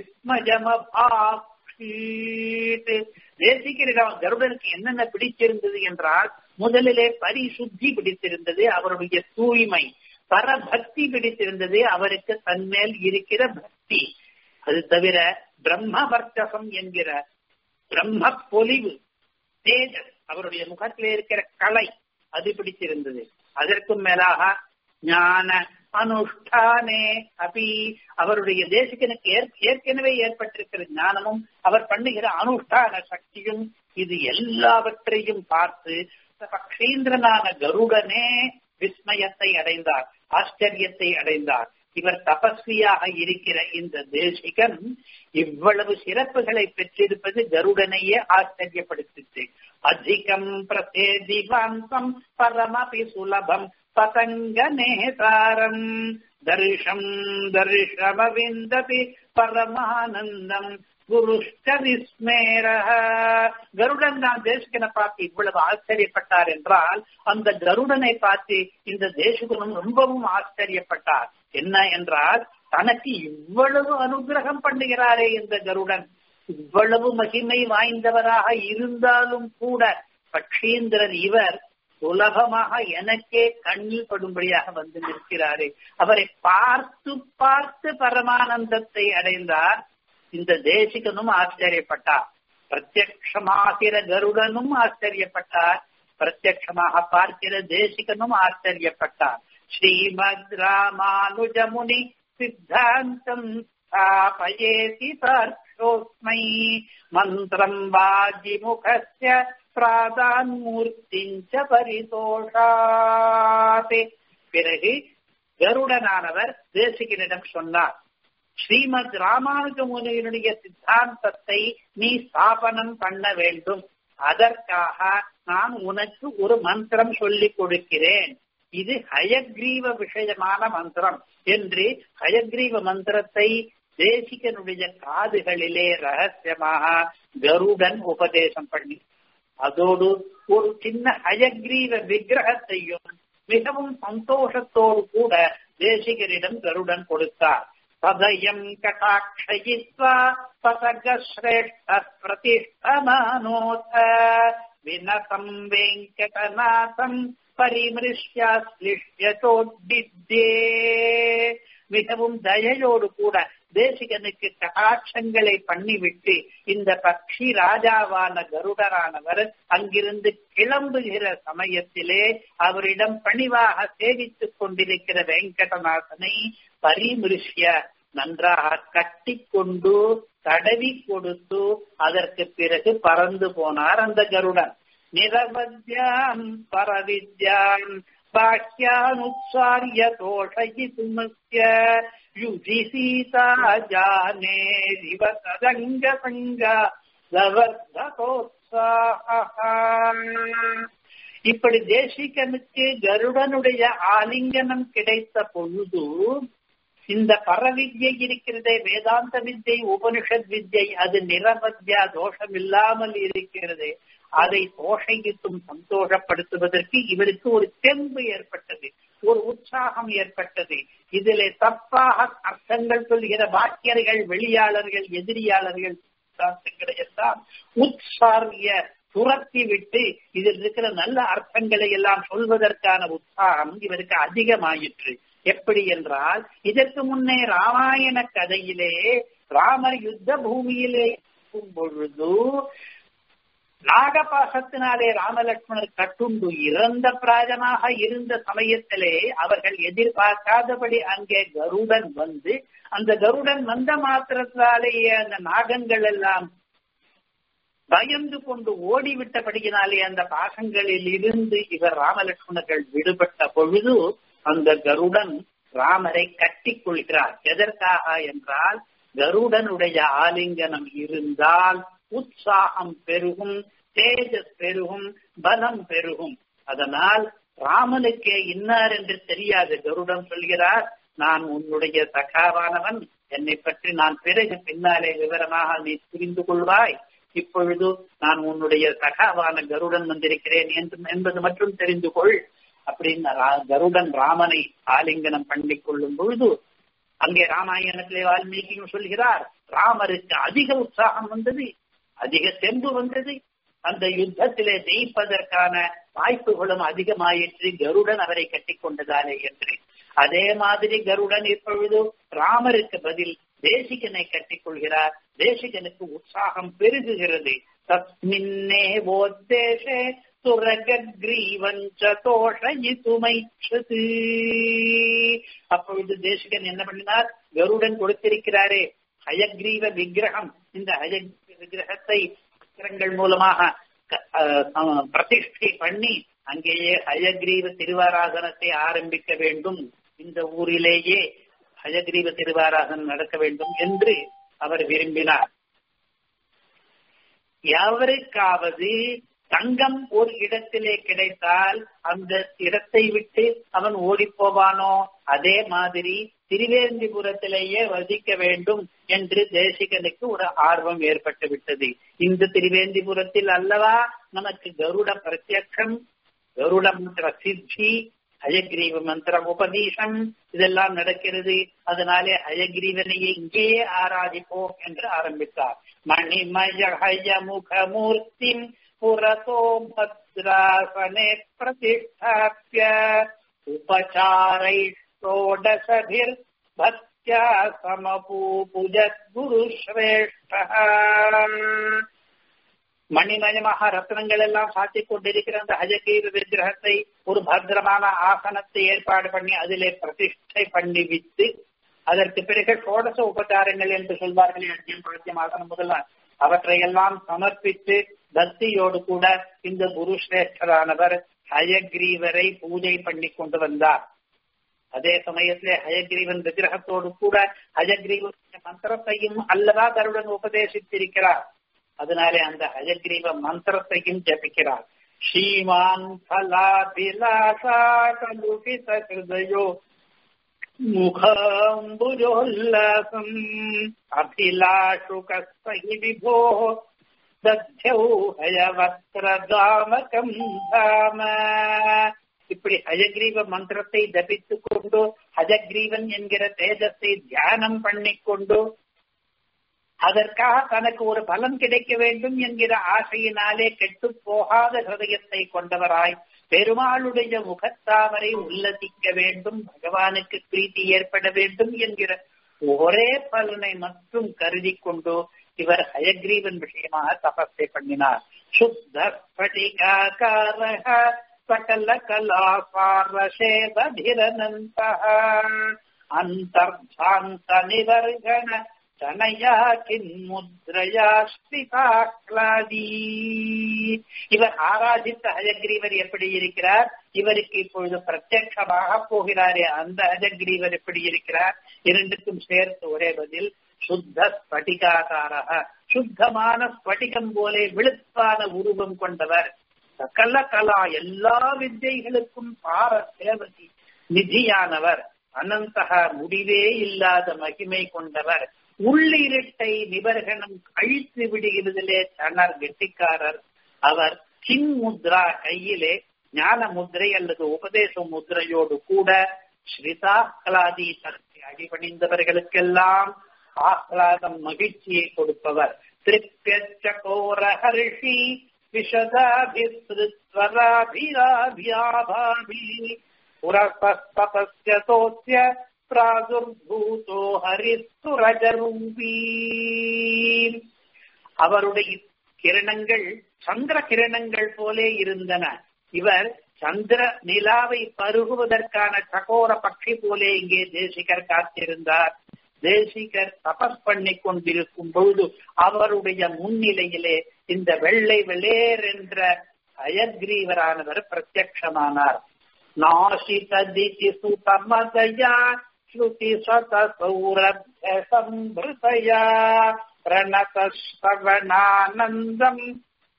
விஸ்மஜமபாக்ஷீத் தேசிகரிடம் கருடனுக்கு என்னென்ன பிடிச்சிருந்தது என்றால் முதலிலே பரிசுத்தி பிடித்திருந்தது அவருடைய தூய்மை பரபக்தி பிடித்திருந்தது அவருக்கு தன்மேல் இருக்கிற பக்தி அது தவிர பிரம்ம வர்த்தகம் என்கிற பிரம்ம பொலிவு தேஜஸ் அவருடைய முகத்திலே இருக்கிற கலை அது பிடித்திருந்தது அதற்கும் மேலாக ஞான அனுஷ்டானே அபி அவருடைய தேசிகனுக்கு ஏற்கனவே ஏற்பட்டிருக்கிற ஞானமும் அவர் பண்ணுகிற அனுஷ்டான சக்தியும் இது எல்லாவற்றையும் பார்த்து பக்ஷேந்திரனான கருடனே விஸ்மயத்தை அடைந்தார் ஆச்சரியத்தை அடைந்தார் இவர் தபஸ்வியாக இருக்கிற இந்த தேசிகன் இவ்வளவு சிறப்புகளை பெற்றிருப்பது கருடனையே ஆச்சரியப்படுத்திச்சு அதிகம் பிரசேதிவாந்தம் பரமபி சுலபம் பதங்க நேசாரம் தர்ஷம் தர்ஷமவிந்தபி பரமானந்தம் குருஷ்ட விஸ்மேர கருடன் தான் தேசிகனை பார்த்து இவ்வளவு ஆச்சரியப்பட்டார் என்றால் அந்த கருடனை பார்த்து இந்த தேசிகனும் ரொம்பவும் ஆச்சரியப்பட்டார் என்ன என்றால் தனக்கு இவ்வளவு அனுகிரகம் பண்ணுகிறாரே இந்த கருடன் இவ்வளவு மகிமை வாய்ந்தவராக இருந்தாலும் கூட பட்சீந்திரன் இவர் சுலபமாக எனக்கே கண்ணில் படும்படியாக வந்து நிற்கிறாரே அவரை பார்த்து பார்த்து பரமானந்தத்தை அடைந்தார் இந்த தேசிகனும் ஆச்சரியப்பட்டார் பிரத்யக்ஷமாகிற கருடனும் ஆச்சரியப்பட்டார் பிரத்யக்ஷமாக பார்க்கிற தேசிகனும் ஆச்சரியப்பட்டார் ஸ்ரீமத் ராமானுஜமுனி சித்தாந்தம் ஸ்தாபயேதி சார்ஷோஸ்மை மந்திரம் வாஜிமுகஸ்ய பிராதான்மூர்த்திஞ்ச பரிதோஷாதே பிறகு கருடனானவர் தேசிகனிடம் சொன்னார் ஸ்ரீமத் ராமானுஜ முனியினுடைய சித்தாந்தத்தை நீ ஸ்தாபனம் பண்ண வேண்டும் அதற்காக நான் உனக்கு ஒரு மந்திரம் சொல்லிக் கொடுக்கிறேன் இது ஹயக்ரீவ விஷயமான மந்திரம் என்று ஹயக்ரீவ மந்திரத்தை தேசிகனுடைய காதுகளிலே ரகசியமாக கருடன் உபதேசம் பண்ணி அதோடு ஒரு சின்ன ஹயக்ரீவ விக்கிரகத்தையும் மிகவும் சந்தோஷத்தோடு கூட தேசிகரிடம் கருடன் கொடுத்தார் ததயம் கட்டாட்சயித்வா பதகஸ்ரேஷ்ட பிரதிஷ்டமானோத வினதம் வெங்கடநாதம் பரிமிருஷ்யாஸ்லிஷ்யதோடித்தே மிகவும் தயையோடு கூட தேசிகனுக்கு கடாட்சங்களை பண்ணிவிட்டு இந்த பக்ஷி ராஜாவான கருடரானவர் அங்கிருந்து கிளம்புகிற சமயத்திலே அவரிடம் பணிவாக சேவித்துக் கொண்டிருக்கிற வெங்கடநாதனை பரிமிருஷ்ய நன்றாக கட்டி கொண்டு தடவி கொடுத்து அதற்கு பிறகு பறந்து போனார் அந்த கருடன் நிரவத்யாம் பரவித்யாம் பாஹ்யானுச்சாரிய தோஷயிதுமஸ்ய யுதி சீதா ஜானே ரிவ சதங்க சங்கா இப்படி தேசிகனுக்கு கருடனுடைய ஆலிங்கனம் கிடைத்த பொழுது இந்த பரவித்யை இருக்கிறதே வேதாந்த வித்யை உபனிஷத் வித்யை அது நிரவத்யா தோஷம் இல்லாமல் இருக்கிறது அதை தோஷையிட்டும் சந்தோஷப்படுத்துவதற்கு இவருக்கு ஒரு தெம்பு ஏற்பட்டது ஒரு உற்சாகம் ஏற்பட்டது இதிலே தப்பாக அர்த்தங்கள் சொல்கிற வாக்கியர்கள் வெளியாளர்கள் எதிரியாளர்கள் எல்லாம் உற்சாரிய துரத்தி விட்டு இதில் இருக்கிற நல்ல அர்த்தங்களை எல்லாம் சொல்வதற்கான உற்சாகம் இவருக்கு அதிகமாயிற்று எப்படி என்றால் இதற்கு முன்னே ராமாயண கதையிலே ராமர் யுத்த பூமியிலே இருக்கும் பொழுது நாகபாசத்தினாலே ராமலட்சுமணர் கட்டுண்டு இறந்த பிராஜமாக இருந்த சமயத்திலே அவர்கள் எதிர்பார்க்காதபடி அங்கே கருடன் வந்து அந்த கருடன் வந்த மாத்திரத்தினாலேயே அந்த நாகங்கள் எல்லாம் பயந்து கொண்டு ஓடிவிட்டபடியினாலே அந்த பாசங்களில் இருந்து இவர் ராமலட்சுமணர்கள் விடுபட்ட பொழுது அந்த கருடன் ராமரை கட்டிக் கொள்கிறார் எதற்காக என்றால் கருடனுடைய ஆலிங்கனம் இருந்தால் உற்சாகம் பெருகும் தேஜஸ் பெருகும் பலம் பெருகும் அதனால் ராமனுக்கே இன்னார் என்று தெரியாது கருடன் சொல்கிறார் நான் உன்னுடைய சகாவானவன் என்னை பற்றி நான் பிறகு பின்னாலே விவரமாக நீ புரிந்து கொள்வாய் இப்பொழுது நான் உன்னுடைய சகாவான கருடன் வந்திருக்கிறேன் என்பது மட்டும் தெரிந்து கொள் அப்படின்னு கருடன் ராமனை ஆலிங்கனம் பண்ணி கொள்ளும் பொழுது அங்கே ராமாயணத்திலே வால்மீகியும் சொல்கிறார் ராமருக்கு அதிக உற்சாகம் வந்தது அதிக தெம்பு வந்தது அந்த யுத்தத்திலே ஜெயிப்பதற்கான வாய்ப்புகளும் அதிகமாயிற்று கருடன் அவரை கட்டி கொண்டதாலே என்று அதே மாதிரி கருடன் இப்பொழுது ராமருக்கு பதில் தேசிகனை கட்டிக் கொள்கிறார் தேசிகனுக்கு உற்சாகம் பெருகுகிறது தஸ்மின்னே ஓத்தேஷே துரகீவஞ்சோஷயிதுமைச்சது அப்பொழுது தேசிகன் என்ன பண்ணினார் கருடன் கொடுத்திருக்கிறாரே ஹயக்ரீவ விக்கிரகம் இந்த ஹயக்ரீவ விக்கிரகத்தை விக்கிரங்கள் மூலமாக பிரதிஷ்டை பண்ணி அங்கேயே ஹயக்ரீவ திருவாராதனத்தை ஆரம்பிக்க வேண்டும் இந்த ஊரிலேயே ஹயக்ரீவ திருவாராதனம் நடக்க வேண்டும் என்று அவர் விரும்பினார் எவருக்காவது தங்கம் ஒரு இடத்திலே கிடைத்தால் அந்த இடத்தை விட்டு அவன் ஓடி போவானோ அதே மாதிரி திருவேந்திபுரத்திலேயே வசிக்க வேண்டும் என்று தேசிகனுக்கு ஒரு ஆர்வம் ஏற்பட்டு விட்டது இந்த திருவேந்திபுரத்தில் அல்லவா நமக்கு கருட பிரத்யக்ஷம் கருட மந்திர சித்தி அயக்ரீவ மந்திர உபதேசம் இதெல்லாம் நடக்கிறது அதனாலே அயக்ரீவனையே இங்கேயே ஆராதிப்போம் என்று ஆரம்பித்தார் மணிமய ஹய முகமூர்த்தி புரதோ பத்ராசனே பிரதிஷ்டாப்பிய உபசாரை ஷோடசபிர் பக்தியா சமபூபுஜத் குரு மணிமயமாக ரத்னங்கள் எல்லாம் சாத்திக் கொண்டிருக்கிற அந்த அஜகீர விக்கிரகத்தை ஒரு பத்திரமான ஆசனத்தை ஏற்பாடு பண்ணி அதிலே பிரதிஷ்டை பண்ணி வித்து அதற்கு பிறகு சோடச உபச்சாரங்கள் என்று சொல்வார்கள் அர்ஜுன் பழத்தியம் ஆசனம் முதல்ல அவற்றையெல்லாம் சமர்ப்பித்து பக்தியோடு கூட இந்த குருஸ்ரேஷ்டரானவர் ஹயக்ரீவரை பூஜை பண்ணி கொண்டு வந்தார் அதே சமயத்திலே ஹயக்ரீவன் விக்கிரகத்தோடு கூட ஹயக்ரீவன் மந்திரத்தையும் அல்லவா கருடன் உபதேசித்திருக்கிறார் அதனாலே அந்த ஹயக்ரீவ மந்திரத்தையும் ஜபிக்கிறார் ஸ்ரீமான் ஃபலாபிலாசா கலுபித ஹிருதயோ முகாம்புஜோல்லாசம் அபிலாஷு கஸ்மஹி விபோ தத்யௌ ஹயவக்ரதாமகம் தாம இப்படி ஹயக்ரீவ மந்திரத்தை ஜபித்துக் கொண்டு ஹஜக்ரீவன் என்கிற தேஜத்தை தியானம் பண்ணிக்கொண்டு அதற்காக தனக்கு ஒரு பலன் கிடைக்க வேண்டும் என்கிற ஆசையினாலே கெட்டு போகாத ஹிருதயத்தை கொண்டவராய் பெருமாளுடைய முகத்தாமரை உல்லசிக்க வேண்டும் பகவானுக்கு பிரீத்தி ஏற்பட வேண்டும் என்கிற ஒரே பலனை மட்டும் கருதி கொண்டு இவர் ஹயக்ரீவன் விஷயமாக தபஸை பண்ணினார் சுத்த ஸ்படிகாக்காரக சகல கலாசாரசேபிரனந்த அந்தர்ஜாந்த நிவர்கண தனயா கின்முத்ரயா ஸ்திதாக்லாதி இவர் ஆராதித்த ஹஜகிரீவர் எப்படி இருக்கிறார் இவருக்கு இப்பொழுது பிரத்யட்சமாக போகிறாரே அந்த ஹஜகிரீவர் எப்படி இருக்கிறார் இரண்டுக்கும் சேர்த்து ஒரே பதில் சுத்த ஸ்படிகாகாரக சுத்தமான ஸ்படிகம் போலே விழுப்பான உருவம் கொண்டவர் சகல கலா எல்லா வித்தைகளுக்கும் பார சேவதி நிதியானவர் அனந்தக முடிவே இல்லாத மகிமை கொண்டவர் உள்ளிருட்டை நிபர்கணம் அழித்து விடுகிறதிலே தனர் கெட்டிக்காரர் அவர் கிம் முத்ரா கையிலே ஞான முத்திரை அல்லது உபதேச முத்திரையோடு கூட ஸ்ரிதாஹ்லாதி தனக்கு அடிபணிந்தவர்களுக்கெல்லாம் ஆஹ்லாதம் மகிழ்ச்சியை கொடுப்பவர் திருப்போர ஹர்ஷி விஷதாபிஸ்வராபிராபியாபாபி புரஸ்தபஸ்ய சோத்ய பிராதுர்பூதோ ஹரிஸ்துரஜரூபீ அவருடைய கிரணங்கள் சந்திர கிரணங்கள் போலே இருந்தன இவர் சந்திர நிலாவை பருகுவதற்கான சகோர பட்சி போலே இங்கே தேசிகர் காத்திருந்தார் தேசிகர் தபஸ் பண்ணி கொண்டிருக்கும் பொழுது அவருடைய முன்னிலையிலே இந்த வெள்ளை வெளேர் என்ற அயக்ரீவரானவர் பிரத்யக்ஷமானார் நாசிததிதி சுதமதயா ஸ்ருதி சத சௌரப்ய சம்பிருதயா பிரணத ஸ்ரவணானந்தம்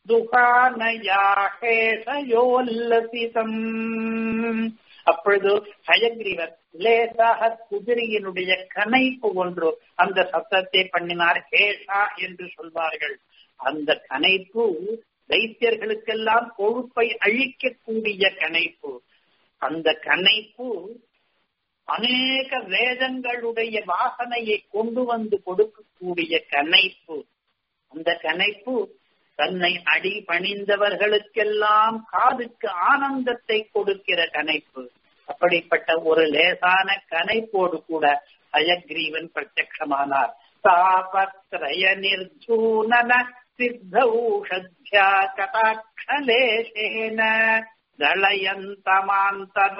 துகானயாகேஷயோல்லசிதம் அப்பொழுது ஹயக்ரீவர் லேசாக குதிரையினுடைய கனைப்பு ஒன்று அந்த சத்தத்தை பண்ணினார் ஹேஷா என்று சொல்வார்கள் அந்த கனைப்பு தைத்தியர்களுக்கெல்லாம் கொழுப்பை அழிக்கக்கூடிய கனைப்பு அந்த கனைப்பு அநேக வேதங்களுடைய வாசனையை கொண்டு வந்து கொடுக்கக்கூடிய கனைப்பு அந்த கனைப்பு தன்னை அடி பணிந்தவர்களுக்கெல்லாம் காதுக்கு ஆனந்தத்தை கொடுக்கிற கனைப்பு அப்படிப்பட்ட ஒரு லேசான கனைப்போடு கூட அயக்ரீவன் பிரத்யமானார் தாபத்ரய நிர்ஜூனன சித்தௌஷத்யா கதாட்சலேஷேன தளயந்தமாந்தர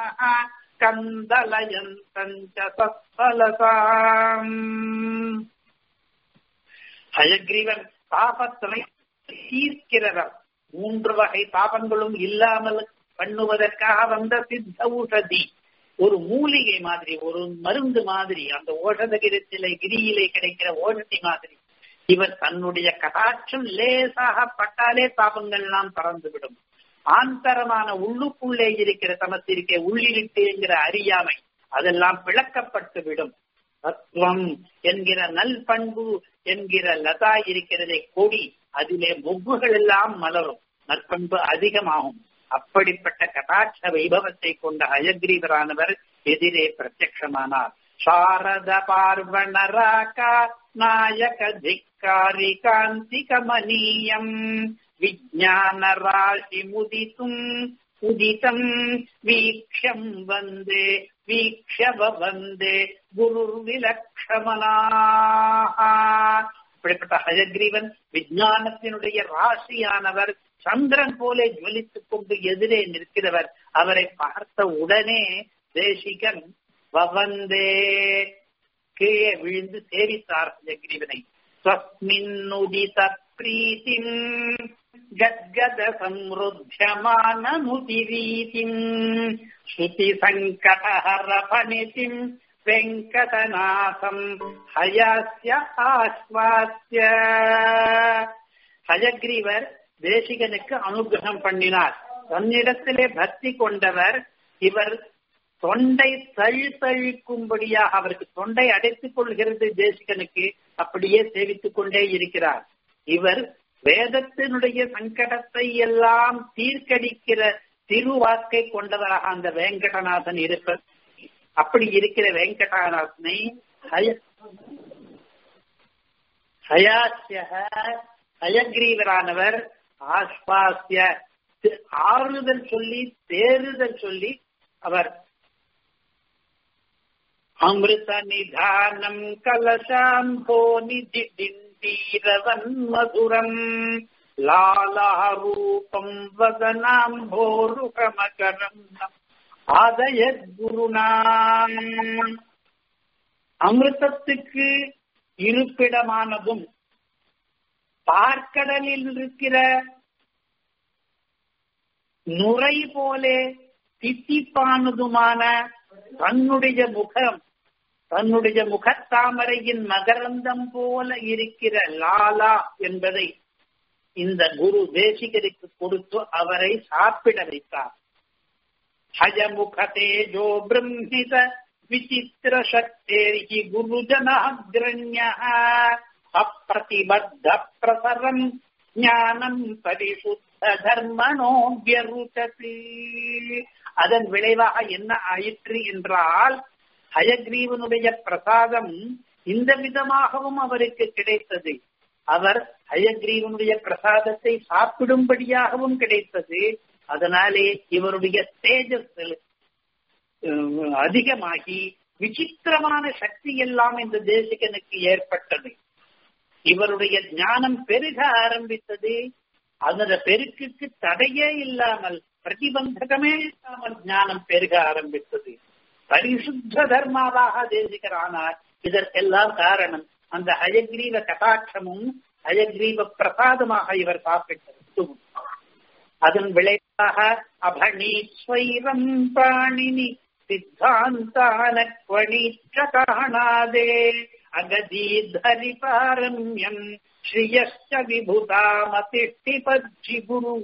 கந்தலயந்தஞ்ச சத்பலசாம் ஹயக்ரீவன் பாபத்தினை தீர்க்கிறவர் மூன்று வகை பாபங்களும் இல்லாமல் பண்ணுவதற்காக வந்த சித்த ஊஷதி ஒரு மூலிகை மாதிரி ஒரு மருந்து மாதிரி அந்த ஓஷத கிரத்திலே கிரியிலே கிடைக்கிற ஓஷதி மாதிரி இவர் தன்னுடைய கடாட்சம் லேசாக பட்டாலே பாபங்கள் எல்லாம் பறந்துவிடும் ஆந்தரமான உள்ளுக்குள்ளே இருக்கிற தமத்திருக்கே உள்ளிருட்டு என்கிற அறியாமை அதெல்லாம் விளக்கப்பட்டு விடும் தத்துவம் என்கிற நல் பண்பு என்கிற லதா இருக்கிறதே கொடி அதிலே மொக்குகள் எல்லாம் மலரும் நற்பண்பு அதிகமாகும் அப்படிப்பட்ட கடாட்ச வைபவத்தை கொண்ட அயக்ரீவரானவர் எதிரே பிரத்யமானார் சாரத பார்வணராகா நாயக திக்காரி காந்தி கமனீயம் விஜான ராசி முதித்தும் உதிதம் வீக்ஷம் வந்தே வீக்ஷவ வந்தே குருர் விலக்ஷமனா இப்படிப்பட்ட ஹயக்ரீவன் விஞ்ஞானத்தினுடைய ராசியானவர் சந்திரன் போலே ஜுவலித்துக் கொண்டு எதிரே நிற்கிறவர் அவரை பார்த்த உடனே தேசிகன் வவந்தே கீழே விழுந்து சேவித்தார் ஹயக்ரீவனை ஸ்வஸ்மின்னுதித பிரீத்திம் गद्गद संरुध्यमाननुतिरीतिम् श्रुतिसङ्कटहरफनितिम् வெங்கடநாதம் ஹயாஸ்ய ஆஸ்வாஸ்ய ஹயக்ரீவர் தேசிகனுக்கு அனுகிரகம் பண்ணினார் தன்னிடத்திலே பக்தி கொண்டவர் இவர் தொண்டை தழி தழிக்கும்படியாக அவருக்கு தொண்டை அடைத்துக் கொள்கிறது தேசிகனுக்கு அப்படியே சேவித்துக் கொண்டே இருக்கிறார் இவர் வேதத்தினுடைய சங்கடத்தை எல்லாம் தீர்க்கடிக்கிற திருவாக்கை கொண்டவராக அந்த வெங்கடநாதன் இருப்பர் அப்படி இருக்கிற வெங்கடநாதனை ஹயாசிய ஹயக்ரீவரானவர் ஆஸ்வாசிய ஆறுதல் சொல்லி தேறுதல் சொல்லி அவர் அமிர்த நிதானம் கலசாம்போ நிதி தீரவன் மதுரம் லாலாரூபம் வதனாம்போருகமகரம் ஆதயத் குருணாம் அமிர்தத்துக்கு இருப்பிடமானதும் பார்க்கடலில் இருக்கிற நுரை போலே தித்திப்பானதுமான தன்னுடைய முகம் தன்னுடைய முகத்தாமரையின் மகரந்தம் போல இருக்கிற லாலா என்பதை இந்த குரு தேசிகருக்கு கொடுத்து அவரை சாப்பிட வைத்தார் ஹயமுக தேஜோ பிரம்மித விசித்திர சக்தேர்கி குருஜனாகிரண்ய அப்பிரதிபத்த பிரசரம் ஞானம் பரிசுத்த தர்மனோபியருச்சது அதன் விளைவாக என்ன ஆயிற்று என்றால் ஹயக்ரீவனுடைய பிரசாதம் இந்த விதமாகவும் அவருக்கு கிடைத்தது அவர் ஹயக்ரீவனுடைய பிரசாதத்தை சாப்பிடும்படியாகவும் கிடைத்தது அதனாலே இவருடைய தேஜஸ் அதிகமாகி விசித்திரமான சக்தி எல்லாம் இந்த தேசிகனுக்கு ஏற்பட்டது இவருடைய ஞானம் பெருக ஆரம்பித்தது அந்த பெருக்குக்கு தடையே இல்லாமல் பிரதிபந்தகமே இல்லாமல் ஞானம் பெருக ஆரம்பித்தது பரிசுத்த தர்மாவாக தேசிகரானார் இதற்கெல்லாம் காரணம் அந்த ஹயக்ரீவ கட்டாட்சமும் ஹயக்ரீவ பிரசாதமாக இவர் சாப்பிட்டது அதன் விளைவாக அபணீஸ்வரம் பாணினி சித்தாந்தானக்வணீற்ற காணாதே அகதீதரி பாரம்யம் ஸ்ரீயஷ்ட விபுதாமதிஷ்டி பஜ்ஜி குரு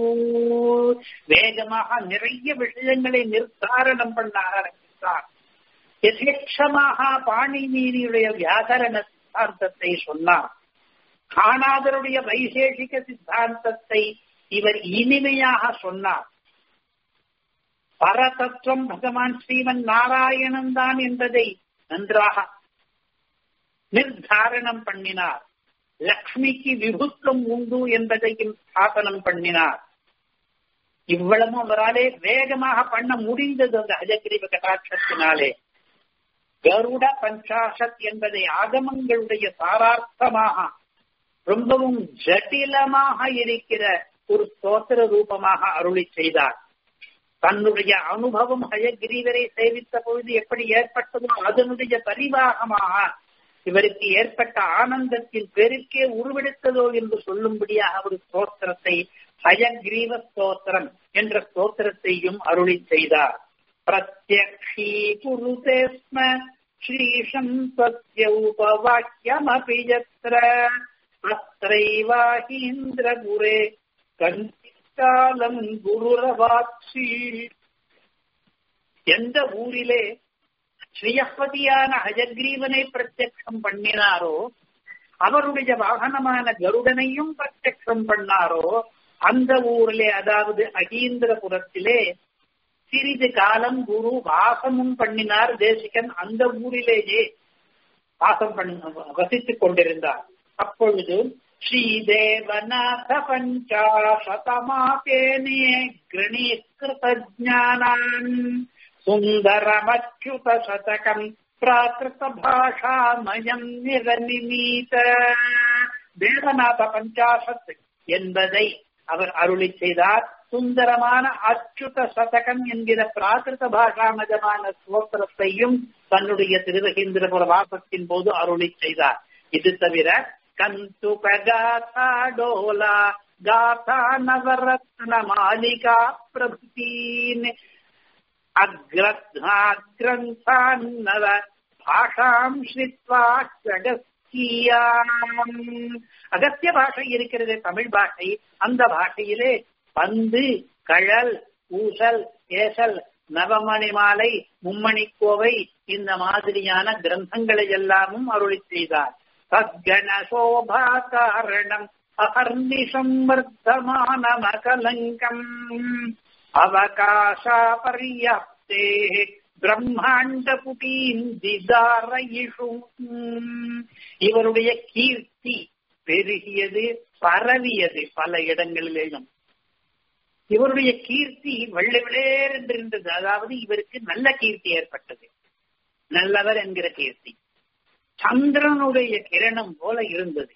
வேகமாக நிறைய விஷயங்களை நிர்தாரணம் பண்ண ஆரம்பித்தார் யதேட்சமாக பாணினீரியுடைய வியாகரண சித்தாந்தத்தை சொன்னார் காணாதருடைய வைசேஷிக சித்தாந்தத்தை இவர் இனிமையாக சொன்னார் பரதத்துவம் பகவான் ஸ்ரீமன் நாராயணன் தான் என்பதை நன்றாக நிர்தாரணம் பண்ணினார் லக்ஷ்மிக்கு விபுத்துவம் உண்டு என்பதையும் ஸ்தாபனம் பண்ணினார் இவ்வளவும் அவராலே வேகமாக பண்ண முடிந்தது அந்த அஜகிரிவ கட்டாட்சத்தினாலே கருட பஞ்சாசத் என்பதை ஆகமங்களுடைய சாரார்த்தமாக ரொம்பவும் ஜட்டிலமாக இருக்கிற ஒரு ஸ்தோத்திர ரூபமாக அருளி செய்தார் தன்னுடைய அனுபவம் ஹயகிரீவரை சேவித்த பொழுது எப்படி ஏற்பட்டதோ அதனுடைய பரிவாகமாக இவருக்கு ஏற்பட்ட ஆனந்தத்தின் பெருக்கே உருவெடுத்ததோ என்று சொல்லும்படியாக ஒரு ஸ்தோத்திரத்தை ஹயக்ரீவ ஸ்தோத்திரம் என்ற ஸ்தோத்திரத்தையும் அருளி செய்தார் பிரத்யக்ஷீ குருதே ஸ்ம ஸ்ரீஷம் சத்ய உபவாக்கியமபி யத்ர அத்தைவாகீந்திரபுரே கண்டிக்காலம் குருரவாட்சி எந்த ஊரிலே ஸ்ரீயப்பதியான ஹஜக்ரீவனை பிரத்யக்ஷம் பண்ணினாரோ அவருடைய வாகனமான கருடனையும் பிரத்யக்ஷம் பண்ணாரோ அந்த ஊரிலே அதாவது அகீந்திரபுரத்திலே சிறிது காலம் குரு வாசமும் பண்ணினார் தேசிகன் அந்த ஊரிலேயே வாசம் பண்ண வசித்துக் கொண்டிருந்தார் அப்பொழுது ஸ்ரீதேவநாத பஞ்சாசதமாபேனே கிரணீகிருத ஜானான் சுந்தரமச்சுத சதகம் பிராகிருத பாஷாமயம் நிரநிமீத தேவநாத பஞ்சாசத் என்பதை அவர் அருளி செய்தார் சுந்தரமான அச்சுத சதகம் என்கிற பிராகிருத பாஷாமஜமான ஸ்தோத்திரத்தையும் தன்னுடைய திருவகேந்திரபுர வாசத்தின் போது அருளி செய்தார் இது தவிர கந்துக காதா டோலா காதா நவரத்ன மாலிகா பிரபுதீன் அக்ரத்னாக்ரந்தான்னவ பாஷாம் ஸ்ரித்வா அகஸ்தியாம் அகத்திய பாஷை இருக்கிறது தமிழ் பாஷை அந்த பாஷையிலே பந்து கழல் ஊசல் ஏசல் நவமணி மாலை மும்மணி கோவை இந்த மாதிரியான கிரந்தங்களை எல்லாமும் அருளி செய்தார் சத்கண சோபா காரணம் அகர்நிஷம் வர்த்தமானமகலங்கம் அவகாசா பர்யாப்தே பிரம்மாண்ட புட்டீம் திதாரயிஷு இவருடைய கீர்த்தி பெருகியது பரவியது பல இடங்களிலேயும் இவருடைய கீர்த்தி வெள்ளை விளையர் என்று இருந்தது அதாவது இவருக்கு நல்ல கீர்த்தி ஏற்பட்டது நல்லவர் என்கிற கீர்த்தி சந்திரனுடைய கிரணம் போல இருந்தது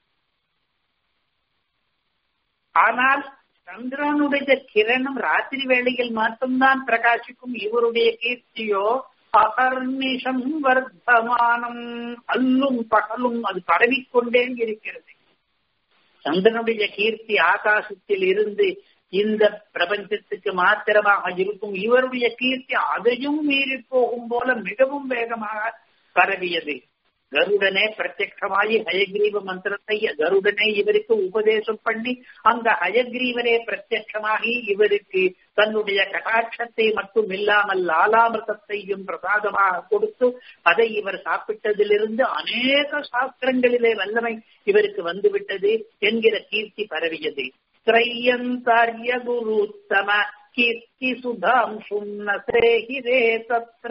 ஆனால் சந்திரனுடைய கிரணம் ராத்திரி வேளையில் மட்டும்தான் பிரகாசிக்கும் இவருடைய கீர்த்தியோ அகர்நிஷம் வர்த்தமானம் அல்லும் பகலும் அது பரவிக்கொண்டே இருக்கிறது சந்திரனுடைய கீர்த்தி ஆகாசத்தில் இருந்து இந்த பிரபஞ்சத்துக்கு மாத்திரமாக இருக்கும் இவருடைய கீர்த்தி அதையும் மீறி போகும் போல மிகவும் வேகமாக பரவியது கருடனே பிரத்யமாயி ஹயக்ரீவ மந்திரத்தை கருடனே இவருக்கு உபதேசம் பண்ணி அந்த ஹயக்ரீவனே பிரத்யமாகி இவருக்கு தன்னுடைய கடாட்சத்தை மட்டும் இல்லாமல் லாலாமிரதத்தையும் பிரசாதமாக கொடுத்து அதை இவர் சாப்பிட்டதிலிருந்து அநேக சாஸ்திரங்களிலே வல்லமை இவருக்கு வந்துவிட்டது என்கிற கீர்த்தி பரவியது திரையந்தாரிய குருத்தம கீர்த்தி சுதாம் சுன்னசேகிரே தத்ர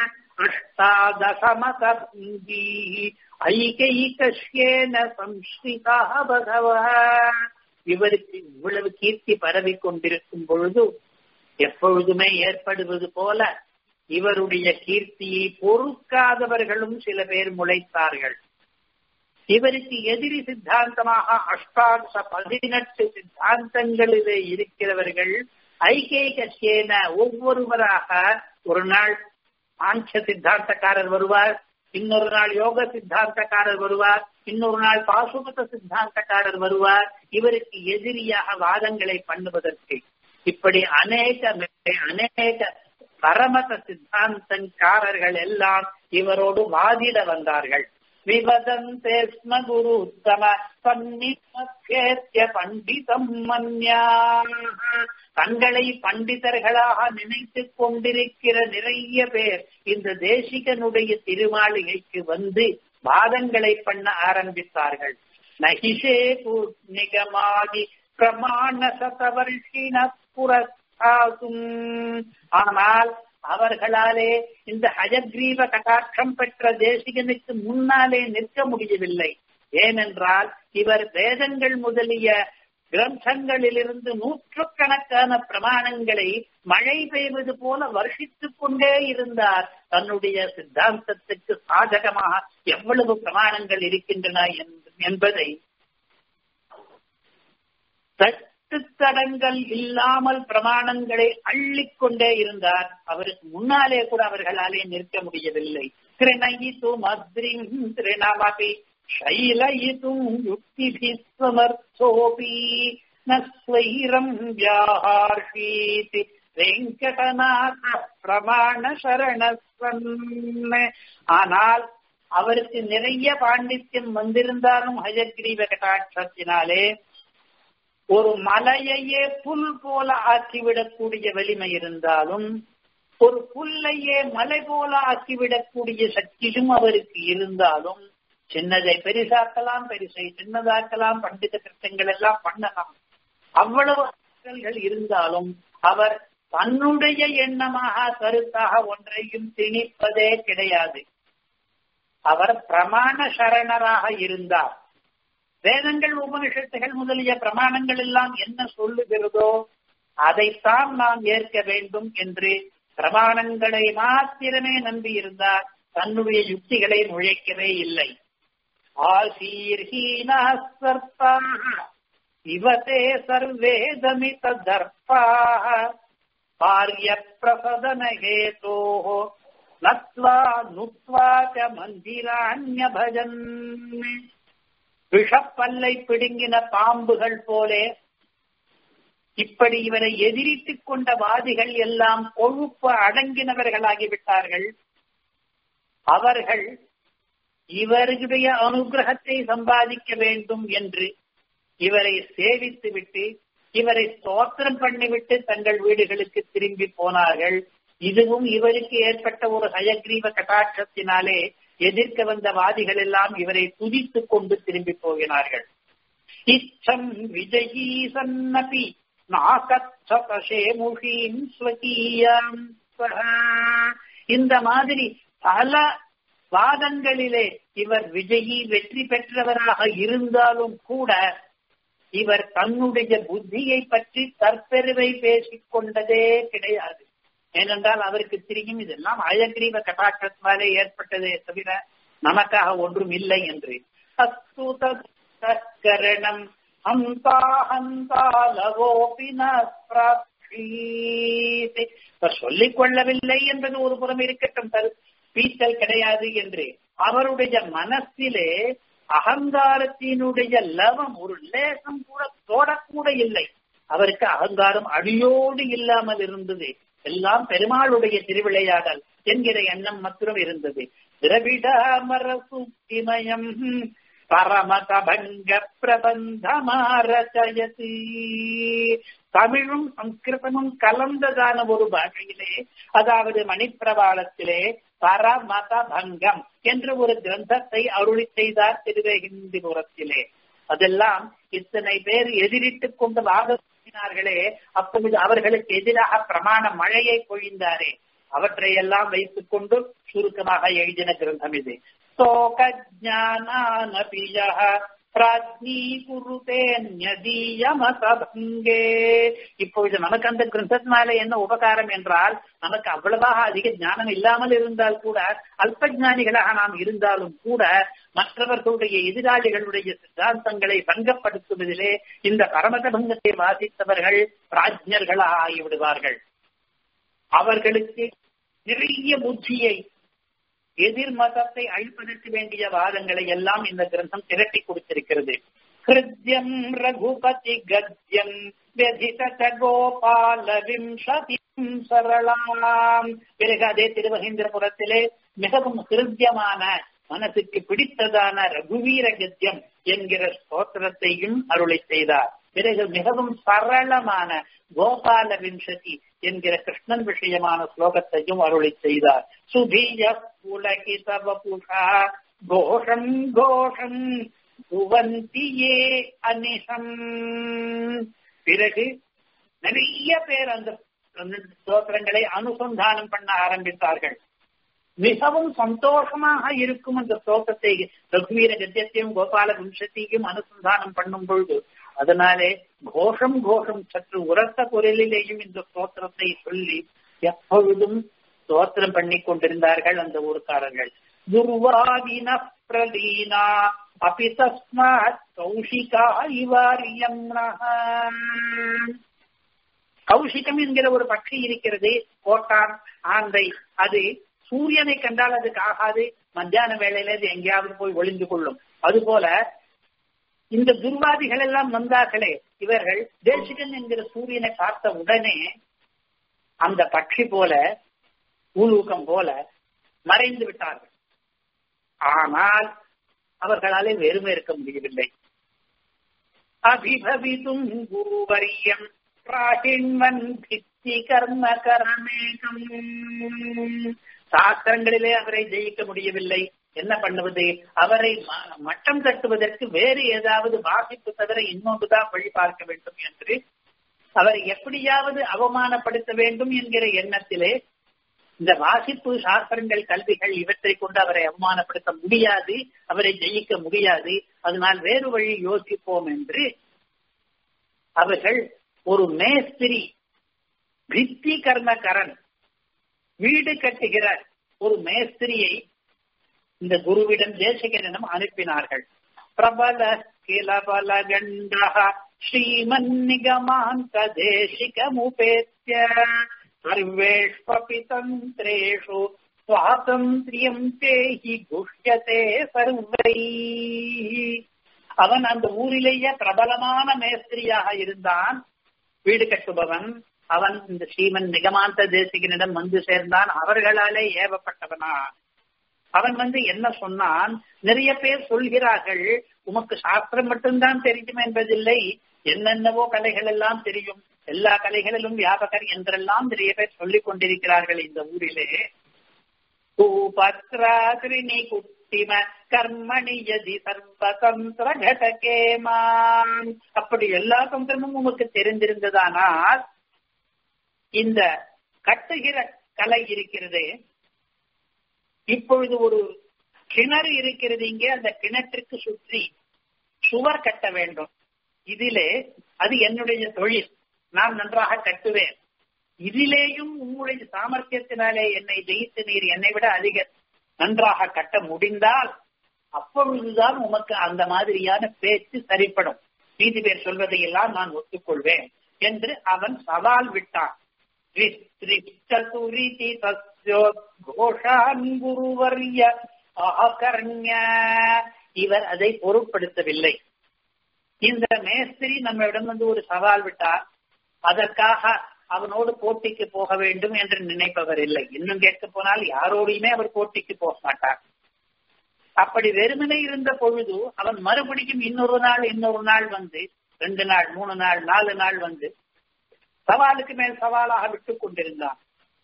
அஷ்டாதசமதீ ஐகைகஷ்யேன சம்ஸ்கிருதா பகவ இவருக்கு இவ்வளவு கீர்த்தி பரவி கொண்டிருக்கும் பொழுது எப்பொழுதுமே ஏற்படுவது போல இவருடைய கீர்த்தியை பொறுக்காதவர்களும் சில பேர் முளைத்தார்கள் இவருக்கு எதிரி சித்தாந்தமாக அஷ்டாட்ச பதினெட்டு சித்தாந்தங்களிலே இருக்கிறவர்கள் ஐகேகசேன ஒவ்வொருவராக ஒரு நாள் ஆஞ்ச சித்தாந்தக்காரர் வருவார் இன்னொரு நாள் யோக சித்தாந்தக்காரர் வருவார் இன்னொரு நாள் பாசுபத சித்தாந்தக்காரர் வருவார் இவருக்கு எதிரியாக வாதங்களை பண்ணுவதற்கு இப்படி அநேக அநேக பரமத சித்தாந்தக்காரர்கள் எல்லாம் இவரோடு வாதிட வந்தார்கள் விவதந்தே ஸ்ம குரு உத்தம சந்நிச்சேத்திய பண்டிதம் மன்யா தங்களை பண்டிதர்களாக நினைத்துக் கொண்டிருக்கிற நிறைய பேர் இந்த தேசிகனுடைய திருமாளிகைக்கு வந்து வாதங்களை பண்ண ஆரம்பித்தார்கள் நகிஷே பூர்ணிகமாகி பிரமாண சதவர்ஷின புரஸ்தாசும் ஆனால் அவர்களாலே இந்த ஹயக்ரீவ கடாட்சம் பெற்ற தேசிகனுக்கு முன்னாலே நிற்க முடியவில்லை ஏனென்றால் இவர் வேதங்கள் முதலிய கிரந்தங்களிலிருந்து நூற்றுக்கணக்கான பிரமாணங்களை மழை பெய்வது போல வருஷித்துக் கொண்டே இருந்தார் தன்னுடைய சித்தாந்தத்துக்கு சாதகமாக எவ்வளவு பிரமாணங்கள் இருக்கின்றன என்பதை தட்டுத்தடங்கள் இல்லாமல் பிரமாணங்களை அள்ளிக்கொண்டே இருந்தார் அவருக்கு முன்னாலே கூட அவர்களாலே நிற்க முடியவில்லை திரிணயித்து மத்ரிங் திரிணமபி शैलयितुम् युक्तिभिः समर्थोऽपि न स्वैरम् व्याहार्षीति வெங்கடநாத பிரமாண சரணஸ்வன் ஆனால் அவருக்கு நிறைய பாண்டித்யம் வந்திருந்தாலும் ஹயக்ரீவ கட்டாட்சத்தினாலே ஒரு மலையையே புல் போல ஆக்கிவிடக்கூடிய வலிமை இருந்தாலும் ஒரு புல்லையே மலை போல ஆக்கிவிடக்கூடிய சக்தியும் அவருக்கு இருந்தாலும் சின்னதை பெரிசாக்கலாம் பெருசை சின்னதாக்கலாம் பண்டித கிருத்தங்கள் எல்லாம் பண்ணலாம் அவ்வளவு ஆற்றல்கள் இருந்தாலும் அவர் தன்னுடைய எண்ணமாக கருத்தாக ஒன்றையும் திணிப்பதே கிடையாது அவர் பிரமாண சரணராக இருந்தார் வேதங்கள் உபனிஷத்துகள் முதலிய பிரமாணங்கள் எல்லாம் என்ன சொல்லுகிறதோ அதைத்தான் நாம் ஏற்க வேண்டும் என்று பிரமாணங்களை மாத்திரமே நம்பியிருந்தார் தன்னுடைய யுக்திகளை நுழைக்கவே இல்லை ஆசீர்ஹீனாஸ்வர்த்தாக இவதே சர்வேதமித தர்ப்பாக காரிய பிரசதன ஹேதோः நத்வா நுத்வா ச மந்திராண்ய பஜன் விஷப்பல்லை பிடுங்கின பாம்புகள் போலே இப்படி இவரை எதிரித்துக் கொண்ட வாதிகள் எல்லாம் கொழுப்பு அடங்கினவர்களாகிவிட்டார்கள் அவர்கள் இவர்களுடைய அனுகிரகத்தை சம்பாதிக்க வேண்டும் என்று இவரை சேவித்து விட்டு இவரை ஸ்தோத்திரம் பண்ணிவிட்டு தங்கள் வீடுகளுக்கு திரும்பி போனார்கள் இதுவும் இவருக்கு ஏற்பட்ட ஒரு ஹயக்ரீவ கட்டாட்சத்தினாலே எதிர்க்க வந்த வாதிகள் எல்லாம் இவரை துதித்துக் கொண்டு திரும்பி போகினார்கள் இச்சம் விஜயீ சன்னபி நாகச்சேமுஷீம் ஸ்வகீயாம் இந்த மாதிரி பல வாதங்களிலே இவர் விஜயி வெற்றி பெற்றவராக இருந்தாலும் கூட இவர் தன்னுடைய புத்தியை பற்றி தற்பெருமை பேசிக் கொண்டதே கிடையாது ஏனென்றால் அவருக்கு தெரியும் இதெல்லாம் அயக்ரீவ கட்டாட்சத்தினாலே ஏற்பட்டதே தவிர நமக்காக ஒன்றும் இல்லை என்று அஸ்துதரணம் ஹந்தா ஹந்தா லவோபின சொல்லிக் கொள்ளவில்லை என்பது ஒரு புறம் இருக்கட்டும் பீத்தல் கிடையாது என்று அவருடைய மனசிலே அகங்காரத்தினுடைய லவம் ஒரு லேசம் கூட தோடக்கூட இல்லை அவருக்கு அகங்காரம் அடியோடு இல்லாமல் இருந்தது எல்லாம் பெருமாளுடைய திருவிளையாடல் என்கிற எண்ணம் மாத்திரம் இருந்தது திரவிடாமரசுத்திமயம் பரமதபங்க பிரபந்தமாரச்சயதி தமிழும் சம்ஸ்கிருதமும் கலந்ததான ஒரு பாஷையிலே அதாவது மணிப்பிரபாளத்திலே பரமத பங்கம் என்ற ஒரு கிரந்தத்தை அருளி செய்தார் திருவேகிந்திபுரத்திலே அதெல்லாம் இத்தனை பேர் எதிரிட்டுக் கொண்டு வாதினார்களே அப்பொழுது அவர்களுக்கு எதிராக பிரமாண மழையை பொழிந்தாரே அவற்றையெல்லாம் வைத்துக் கொண்டு சுருக்கமாக எழுதின கிரந்தம் இது இப்பொழுது நமக்கு அந்த கிரந்தத்தினால என்ன உபகாரம் என்றால் நமக்கு அவ்வளவாக அதிக ஞானம் இல்லாமல் இருந்தால் கூட அல்ப ஞானிகளாக நாம் இருந்தாலும் கூட மற்றவர்களுடைய எதிராளிகளுடைய சித்தாந்தங்களை பங்கப்படுத்துவதிலே இந்த பரமத பங்கத்தை வாசித்தவர்கள் பிராஜ்ஞர்களாக ஆகிவிடுவார்கள் அவர்களுக்கு நிறைய புத்தியை எதிர் மதத்தை அழிப்பதற்கு வேண்டிய வாதங்களை எல்லாம் இந்த கிரந்தம் திரட்டி கொடுத்திருக்கிறது ஹிருத்யம் ரகுபதி கத்யம் व्यधित கோபால விம்சதிம் சரளாம் பிறகு அதே திருவகேந்திரபுரத்திலே மிகவும் ஹிருத்தியமான மனசுக்கு பிடித்ததான ரகுவீர கத்தியம் என்கிற ஸ்தோத்திரத்தையும் அருளை செய்தார் பிறகு மிகவும் சரளமான கோபால விம்சதி என்கிற கிருஷ்ணன் விஷயமான ஸ்லோகத்தையும் அருளை செய்தார் சுதீய புலகிதவபுஷா கோஷம் கோஷம் உவந்தியே அனிஷம் பிறகு நிறைய பேர் அந்த ஸ்தோத்திரங்களை அனுசந்தானம் பண்ண ஆரம்பித்தார்கள் மிகவும் சந்தோஷமாக இருக்கும் அந்த ஸ்லோகத்தை ரகுவீர கத்தியத்தையும் கோபால வம்சத்தையும் அனுசந்தானம் பண்ணும் பொழுது அதனாலே கோஷம் கோஷம் சற்று உரத்த குரலிலேயும் இந்த ஸ்தோத்திரத்தை சொல்லி எப்பொழுதும் ஸ்தோத்திரம் பண்ணி கொண்டிருந்தார்கள் அந்த ஊர்க்காரர்கள் துர்வாதின பிரலீனா அபி தஸ்மாத் கௌஷிகா இவாரியம் கௌஷிகம் என்கிற ஒரு பட்சி இருக்கிறது கோட்டான் ஆந்தை அது சூரியனை கண்டால் அதுக்கு ஆகாது மத்தியான வேளையில அது எங்கேயாவது போய் ஒளிந்து கொள்ளும் அதுபோல இந்த துர்வாதிகள் எல்லாம் வந்தார்களே இவர்கள் தேசிகன் என்கிற சூரியனை பார்த்த உடனே அந்த பட்சி போல ஊலூக்கம் போல மறைந்து விட்டார்கள் ஆனால் அவர்களாலே வெறுமை இருக்க முடியவில்லை அபிபவிதும் குருவரியம் பிராகிண்வன் பித்தி கர்ம கரணேகம் சாஸ்திரங்களிலே அவரை ஜெயிக்க முடியவில்லை என்ன பண்ணுவது அவரை மட்டம் தட்டுவதற்கு வேறு ஏதாவது வாசிப்பு தவிர இன்னொன்றுதான் வழி பார்க்க வேண்டும் என்று அவரை எப்படியாவது அவமானப்படுத்த வேண்டும் என்கிற எண்ணத்திலே இந்த வாசிப்பு சாஸ்திரங்கள் கல்விகள் இவற்றை கொண்டு அவரை அவமானப்படுத்த முடியாது அவரை ஜெயிக்க முடியாது அதனால் வேறு வழி யோசிப்போம் என்று அவர்கள் ஒரு மேஸ்திரி பித்தி கர்மகரன் வீடு கட்டுகிற ஒரு மேஸ்திரியை இந்த குருவிடம் தேசிகனிடம் அனுப்பினார்கள் பிரபல கிலபல கண்டக ஸ்ரீமன் நிகமாந்த தேசிகமுபேத்திய சர்வேஷ்வபி தந்திரேஷு சுவாதந்திரியம் தேஹி குஷ்யதே சர்வை அவன் அந்த ஊரிலேயே பிரபலமான மேஸ்திரியாக இருந்தான் வீடு கட்டுபவன் அவன் இந்த ஸ்ரீமன் நிகமாந்த தேசிகனிடம் வந்து சேர்ந்தான் அவர்களாலே ஏவப்பட்டவனா அவன் வந்து என்ன சொன்னான் நிறைய பேர் சொல்கிறார்கள் உமக்கு சாஸ்திரம் மட்டும்தான் தெரியும் என்பதில்லை என்னென்னவோ கலைகள் எல்லாம் தெரியும் எல்லா கலைகளிலும் வியாபகர் என்றெல்லாம் நிறைய பேர் சொல்லிக் கொண்டிருக்கிறார்கள் இந்த ஊரிலே பூபத்ராதிரிணி குட்டிம கர்மணி யதி சர்வதந்திர கடகேமான் அப்படி எல்லா தந்திரமும் உமக்கு தெரிந்திருந்ததானால் இந்த கட்டுகிற கலை இருக்கிறது இப்பொழுது ஒரு கிணறு இருக்கிறது இங்கே அந்த கிணற்றுக்கு சுற்றி சுவர் கட்ட வேண்டும் இதிலே அது என்னுடைய தொழில் நான் நன்றாக கட்டுவேன் இதிலேயும் உங்களுடைய சாமர்த்தியத்தினாலே என்னை ஜெயித்து நீர் என்னை விட அதிக நன்றாக கட்ட முடிந்தால் அப்பொழுதுதான் உமக்கு அந்த மாதிரியான பேச்சு சரிப்படும் நீதி பேர் சொல்வதையெல்லாம் நான் ஒத்துக்கொள்வேன் என்று அவன் சவால் விட்டான் இவர் அதை பொருட்படுத்தவில்லை இந்த மேஸ்திரி நம்மிடம் வந்து ஒரு சவால் விட்டார் அதற்காக அவனோடு போட்டிக்கு போக வேண்டும் என்று நினைப்பவர் இல்லை இன்னும் கேட்க போனால் யாரோடையுமே அவர் போட்டிக்கு போக மாட்டார் அப்படி வெறுமனே இருந்த பொழுது அவன் மறுபடியும் இன்னொரு நாள் இன்னொரு நாள் வந்து ரெண்டு நாள் மூணு நாள் நாலு நாள் வந்து சவாலுக்கு மேல் சவாலாக விட்டுக் கொண்டிருந்தான்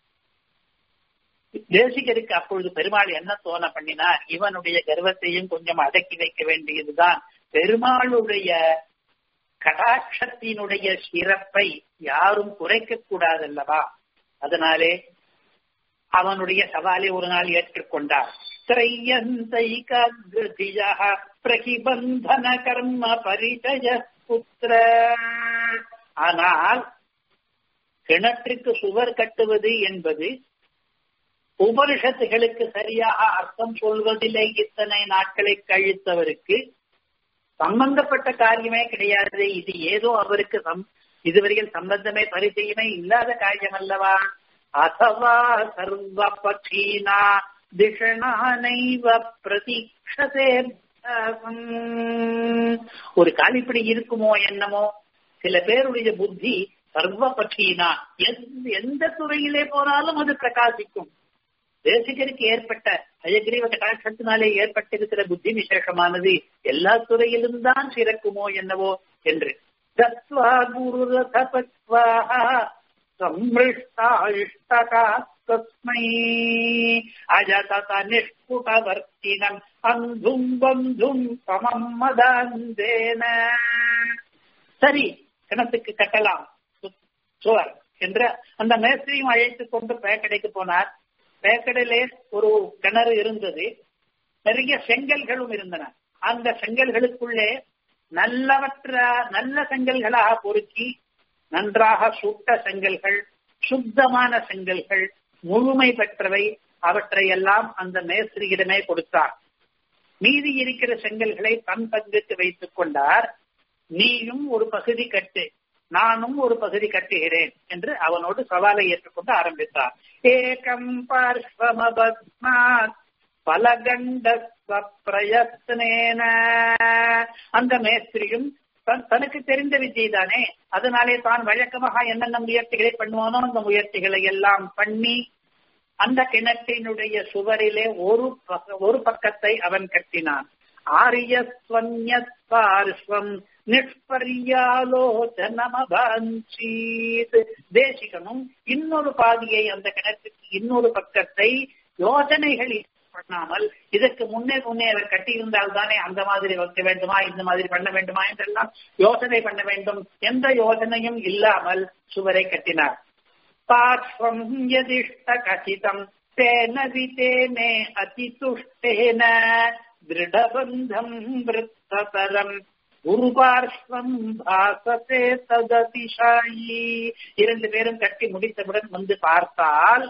தேசிகருக்கு அப்பொழுது பெருமாள் என்ன தோண பண்ணினார் இவனுடைய கர்வத்தையும் கொஞ்சம் அடக்கி வைக்க வேண்டியதுதான் பெருமாளுடைய கடாட்சத்தினுடைய சிறப்பை யாரும் குறைக்க கூடாதல்லவா அதனாலே அவனுடைய சவாலை ஒரு நாள் ஏற்றுக்கொண்டார் பிரகிபந்தன கர்ம பரிச்சய புத்திர ஆனால் கிணற்றுக்கு சுவர் கட்டுவது என்பது உபனிஷத்துகளுக்கு சரியாக அர்த்தம் சொல்வதில்லை இத்தனை நாட்களை கழித்தவருக்கு சம்பந்தப்பட்ட காரியமே கிடையாது இது ஏதோ அவருக்கு இதுவரையில் சம்பந்தமே பரிச்சயமே இல்லாத காரியம் அல்லவா அசவா சர்வ பட்சீனா திஷணானைவ பிரதீட்சதே ஒரு காலிப்படி இருக்குமோ என்னமோ சில பேருடைய புத்தி சர்வ பட்சீனா எந்த துறையிலே போனாலும் அது பிரகாசிக்கும் தேசிகருக்கு ஏற்பட்ட அயகிரீவ கட்டாட்சத்தினாலே ஏற்பட்டிருக்கிற புத்தி விசேஷமானது எல்லா துறையிலும் தான் சிறக்குமோ என்னவோ என்று தத்வா குரு தஸ்மை அஜதத நிஷ்குடவர்த்தினம் அந்தும் பந்தும் சமம் மதாந்தேன சரி கிணத்துக்கு கட்டலாம் சுவர் என்ற அந்த மேஸ்திரியும் அழைத்துக் கொண்டு பேக்கடைக்கு போனார் பேக்கடையிலே ஒரு கிணறு இருந்தது நிறைய செங்கல்களும் இருந்தன அந்த செங்கல்களுக்குள்ளே நல்லவற்ற நல்ல செங்கல்களாக பொருத்தி நன்றாக சுட்ட செங்கல்கள் சுத்தமான செங்கல்கள் முழுமை பெற்றவை அவற்றையெல்லாம் அந்த மேஸ்திரியிடமே கொடுத்தார் மீதி இருக்கிற செங்கல்களை தன் பங்குக்கு வைத்துக் கொண்டார் நீயும் ஒரு பகுதி கட்டு நானும் ஒரு பகுதி கட்டுகிறேன் என்று அவனோடு சவாலை ஏற்றுக்கொண்டு ஆரம்பித்தார் ஏகம் பார்ஸ்வமபத்மாத் பலகண்ட பிரயத்னேன அந்த மேஸ்திரியும் தனக்கு தெரிந்த வித்தியை தானே அதனாலே தான் வழக்கமாக என்னென்ன முயற்சிகளை பண்ணுவானோ அந்த முயற்சிகளை எல்லாம் பண்ணி அந்த கிணற்றினுடைய சுவரிலே ஒரு ஒரு பக்கத்தை அவன் கட்டினான் ஆரியஸ்வன்யஸ்பார்ஸ்வம் நிஷ்பரியாலோச்சனமபஞ்சீத் தேசிகனும் இன்னொரு பாதியை அந்த கிணற்றுக்கு இன்னொரு பக்கத்தை யோஜனைகள் பண்ணாமல் இதற்கு முன்னே முன்னே அவர் கட்டியிருந்தால் தானே அந்த மாதிரி வைக்க வேண்டுமா இந்த மாதிரி பண்ண வேண்டுமா என்றெல்லாம் யோசனை பண்ண வேண்டும் எந்த யோசனையும் இல்லாமல் சுவரை கட்டினார் பார்ஸ்வம் யதிஷ்ட கசிதம் தேன விதேனே அதிதுஷ்டேன திருடபந்தம் விருத்ததரம் குருபார்ஸ்வம் பாசத்தே தததிஷாயி இரண்டு பேரும் கட்டி முடித்தவுடன் வந்து பார்த்தால்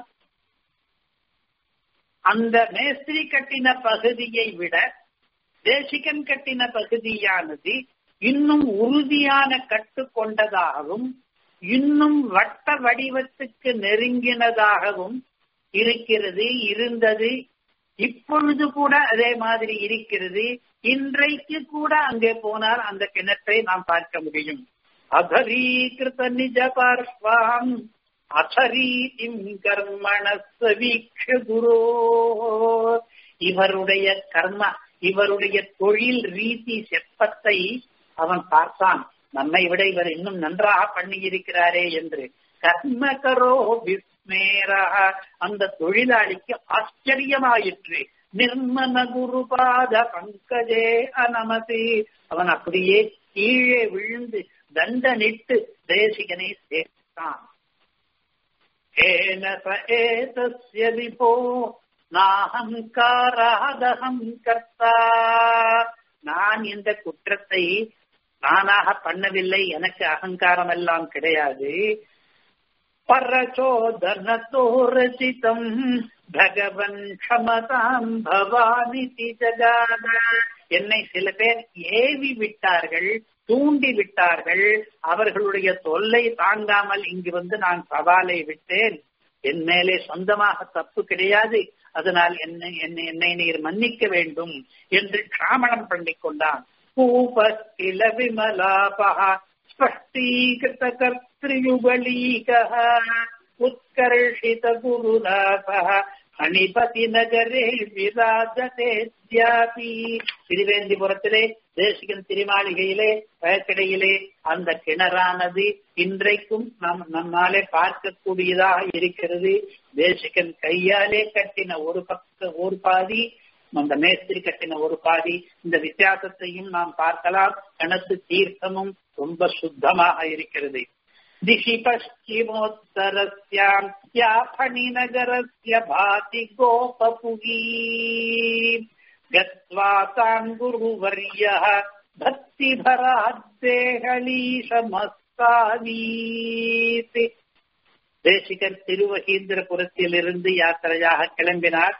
அந்த மேஸ்திரி கட்டின பகுதியை விட தேசிகன் கட்டின பகுதியானது இன்னும் உறுதியான கட்டு கொண்டதாகவும் இன்னும் வட்ட வடிவத்துக்கு நெருங்கினதாகவும் இருக்கிறது இருந்தது இப்பொழுது கூட அதே மாதிரி இருக்கிறது இன்றைக்கு கூட அங்கே போனால் அந்த கிணற்றை நாம் பார்க்க முடியும் அகரீகிருத நிஜ பார்ஸ்வாம் அசரீதிம் கர்மணஸ்த வீக்ஷ குரோ இவருடைய கர்ம இவருடைய தொழில் ரீதி செப்பத்தை அவன் பார்த்தான் நம்மை விட இவர் இன்னும் நன்றாக பண்ணி இருக்கிறாரே என்று கர்மகரோ விஸ்மேரா அந்த தொழிலாளிக்கு ஆச்சரியமாயிற்று நிர்மன குருபாத பங்கஜே அனமதி அவன் அப்படியே கீழே விழுந்து தண்டனிட்டு தேசிகனை சேர்த்தான் ஏன ஏதஸ்ய விபோ நாஹங்காராதகம் கர்த்தா நான் இந்த குற்றத்தை நானாக பண்ணவில்லை எனக்கு அகங்காரம் எல்லாம் கிடையாது பரச்சோதனத்தோ ரசிதம் பகவன் க்ஷமதாம் பவானி ஜகாத என்னை சில பேர் ஏவி விட்டார்கள் தூண்டி விட்டார்கள் அவர்களுடைய தொல்லை தாங்காமல் இங்கு வந்து நான் சவாலை விட்டேன் என் மேலே சொந்தமாக தப்பு கிடையாது அதனால் என்னை என்னை என்னை நீர் மன்னிக்க வேண்டும் என்று கிராமணம் பண்ணிக் கொண்டான் பூபஸ்கில விமலாபா ஸ்பஷ்டீகிருத கர்த்தியுகலீக உத்கர்ஷித குருநாப அணிபதி நகரே விராஜதேத்யாபி திருவேந்திபுரத்திலே தேசிகன் திருமாளிகையிலே பயக்கடையிலே அந்த கிணறானது இன்றைக்கும் நம் நம்மாலே பார்க்கக்கூடியதாக இருக்கிறது தேசிகன் கையாலே கட்டின ஒரு பக்க ஒரு பாதி அந்த மேஸ்திரி கட்டின ஒரு பாதி இந்த வித்தியாசத்தையும் நாம் பார்க்கலாம் கணத்து தீர்த்தமும் ரொம்ப சுத்தமாக இருக்கிறது दिशि पश्चिमोत्तरस्याम् या फणिनगरस्य भाति गोपपुगी गत्वा ताम् गुरुवर्यः பக்திபராத்தேகலீஷமஸ்தாவீத் தேசிகர் திருவகீந்திரபுரத்திலிருந்து யாத்திரையாக கிளம்பினார்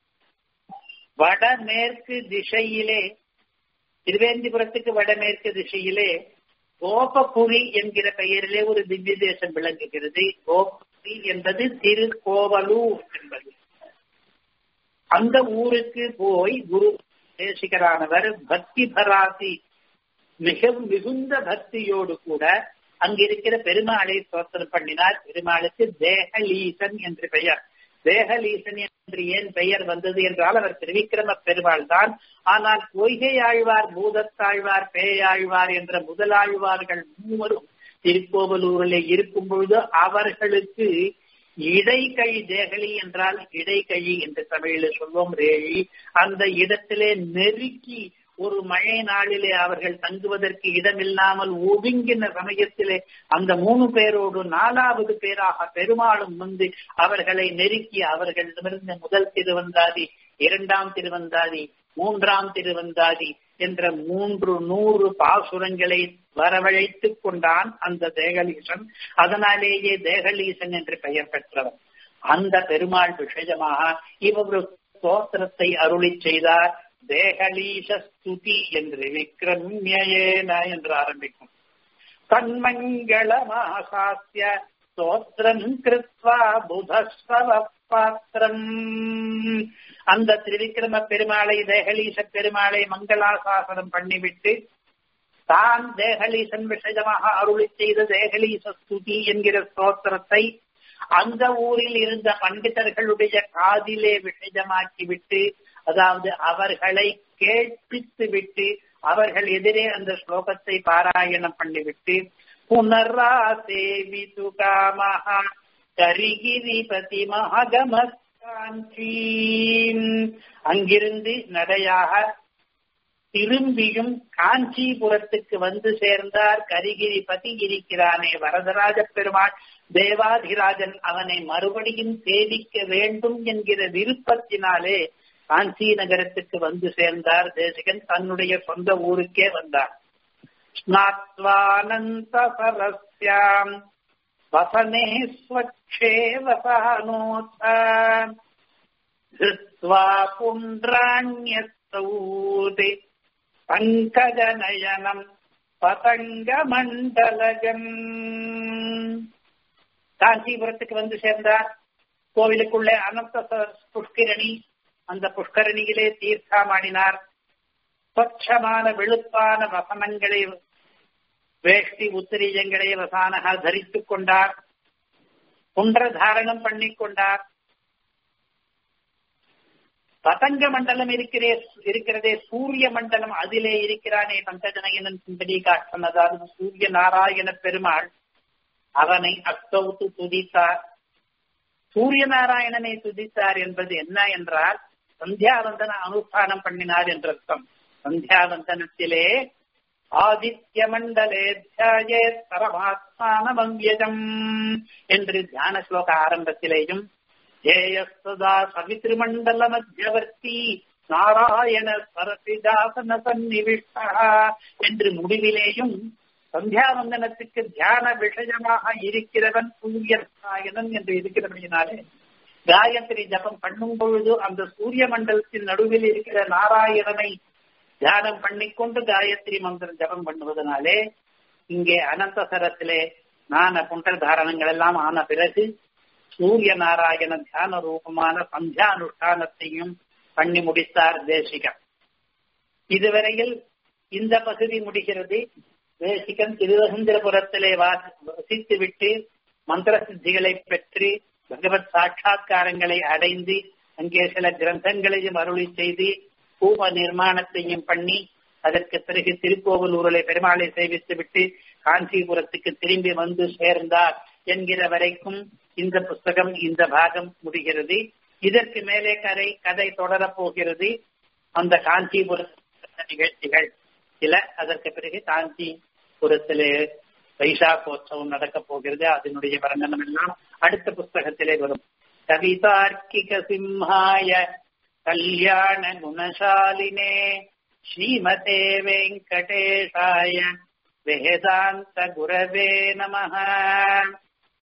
வடமேற்கு திசையிலே திருவேந்திபுரத்துக்கு வடமேற்கு திசையிலே கோபபுரி என்கிற பெயரிலே ஒரு திவ்ய தேசம் விளங்குகிறது கோபபுரி என்பது திருக்கோவலூர் என்பது அந்த ஊருக்கு போய் குரு தேசிகரானவர் பக்தி பராசி மிக மிகுந்த பக்தியோடு கூட அங்கிருக்கிற பெருமாளை சோத்திரம் பண்ணினார் பெருமாளுக்கு தேகலீசன் என்று பெயர் தேகலீசன் என்று ஏன் பெயர் வந்தது என்றால் அவர் திருவிக்கிரம பெருமாள் தான் ஆனால் பொய்கை ஆழ்வார் பூதத்தாழ்வார் பேயாழ்வார் என்ற முதலாழ்வார்கள் மூவரும் திருக்கோவலூரிலே இருக்கும் பொழுது அவர்களுக்கு இடைக்கழி தேகலி என்றால் இடைக்கழி என்று தமிழில் சொல்வோம் ரேழி அந்த இடத்திலே நெருக்கி ஒரு மழை நாளிலே அவர்கள் தங்குவதற்கு இடமில்லாமல் ஒதுங்கின சமயத்திலே அந்த மூணு பேரோடு நாலாவது பேராக பெருமாளும் வந்து அவர்களை நெருக்கி அவர்களிடமிருந்து முதல் திருவந்தாதி இரண்டாம் திருவந்தாதி மூன்றாம் திருவந்தாதி என்ற மூன்று நூறு பாசுரங்களை வரவழைத்துக் கொண்டான் அந்த தேகலீசன் அதனாலேயே தேகலீசன் என்று பெயர் பெற்றவர் அந்த பெருமாள் விஷயமாக இவர் ஸ்தோத்திரத்தை அருளி செய்தார் தேகலீச ஸ்துதி என்று விக்ரம்யேன என்று ஆரம்பிக்கும் தன்மங்களமாசாஸ்ய ஸ்தோத்திரம் கிருத்வா புதஸ்வ பாத்திரம் அந்த திரிவிக்ரம பெருமாளை தேகலீச பெருமாளை மங்களாசாசனம் பண்ணிவிட்டு தான் தேகலீசன் விஷயமாக அருளி செய்த தேகலீச ஸ்துதி என்கிற ஸ்தோத்திரத்தை அந்த ஊரில் இருந்த பண்டிதர்களுடைய காதிலே விஷயமாக்கி விட்டு அதாவது அவர்களை கேட்பித்து விட்டு அவர்கள் எதிரே அந்த ஸ்லோகத்தை பாராயணம் பண்ணிவிட்டு புனர்ரா சேவிது காமஹா கரிகிரிபதி மகமஸ்காஞ்சீம் அங்கிருந்து நடையாக திரும்பியும் காஞ்சிபுரத்துக்கு வந்து சேர்ந்தார் கரிகிரிபதி இருக்கிறானே வரதராஜ பெருமாள் தேவாதிராஜன் அவனை மறுபடியும் சேவிக்க வேண்டும் என்கிற விருப்பத்தினாலே காஞ்சி நகரத்துக்கு வந்து சேர்ந்தார் தேசிகன் தன்னுடைய சொந்த ஊருக்கே வந்தார் ஸ்நாத்வானந்த சரஸ்யாம் வசனே ஸ்வக்ஷே வசானோத திருத்வா புண்ட்ராண்யஸ்தௌதே பங்கஜநயனம் பதங்க மண்டலகன் காஞ்சிபுரத்துக்கு வந்து சேர்ந்தார் கோவிலுக்குள்ளே அனந்த புஷ்கரணி அந்த புஷ்கரணியிலே தீர்த்தமாடினார் ஸ்வச்சமான வெளுப்பான வசனங்களை வேஷ்டி உத்திரியங்களை வசானக தரித்துக் கொண்டார் குன்ற தாரணம் பண்ணிக் கொண்டார் பதங்க மண்டலம் இருக்கிறே இருக்கிறதே சூரிய மண்டலம் அதிலே இருக்கிறானே பங்கஜனயனன் சிந்தடி காட்டன் அதாவது சூரிய நாராயண பெருமாள் அவனை அஸ்தௌத்து துதித்தார் சூரிய நாராயணனை துதித்தார் என்பது என்ன என்றால் சந்தியாவந்தன அனுஷ்டானம் பண்ணினார் என்ற அர்த்தம் சந்தியாவந்தனத்திலே ஆதித்ய மண்டலே தியாயே பரமாத்மானமவ்யஜம் என்று தியான ஸ்லோக ஆரம்பத்திலேயும் ஜேயஸ்ததா சவித்ருமண்டல மத்தியவர்த்தி நாராயண சரசிதாசன சந்நிவிஷ்டா என்று முடிவிலேயும் சந்தியாவந்தனத்துக்கு தியான விஷயமாக இருக்கிறவன் சூரிய நாராயணன் என்று இருக்கிறபடியினாலே காயத்ரி ஜபம் பண்ணும் பொழுது அந்த சூரிய மண்டலத்தின் நடுவில் இருக்கிற நாராயணனை தியானம் பண்ணிக்கொண்டு காயத்ரி மந்திரம் ஜபம் பண்ணுவதனாலே இங்கே அனந்தசரத்திலே நான புண்டர் தாரணங்கள் எல்லாம் ஆன பிறகு சூரிய நாராயண தியான ரூபமான சந்தியானுஷ்டானத்தையும் பண்ணி முடித்தார் தேசிகன் இதுவரையில் இந்த பகுதி முடிகிறது தேசிகன் திருவகந்திரபுரத்திலே வசித்து விட்டு மந்திர சித்திகளை பெற்று பகவத் சாட்சா்காரங்களை அடைந்து அங்கே சில கிரந்தங்களையும் அருளி செய்து பூம நிர்மாணத்தையும் பண்ணி அதற்கு பிறகு திருக்கோவலூரிலே பெருமாளை சேவித்து விட்டு காஞ்சிபுரத்துக்கு திரும்பி வந்து சேர்ந்தார் என்கிற வரைக்கும் இந்த புஸ்தகம் இந்த பாகம் முடிகிறது இதற்கு மேலே கதை கதை தொடரப் போகிறது அந்த காஞ்சிபுர நிகழ்ச்சிகள் சில அதற்கு பிறகு காஞ்சிபுரத்திலே வைசாகோத்சவம் நடக்க போகிறது அதனுடைய வர்ணனம் எல்லாம் அடுத்த புஸ்தகத்திலே வரும் கவிதார்க்கிக சிம்ஹாய கல்யாண குணசாலினே ஸ்ரீமதே வெங்கடேஷாய வேதாந்த குரவே நமஹ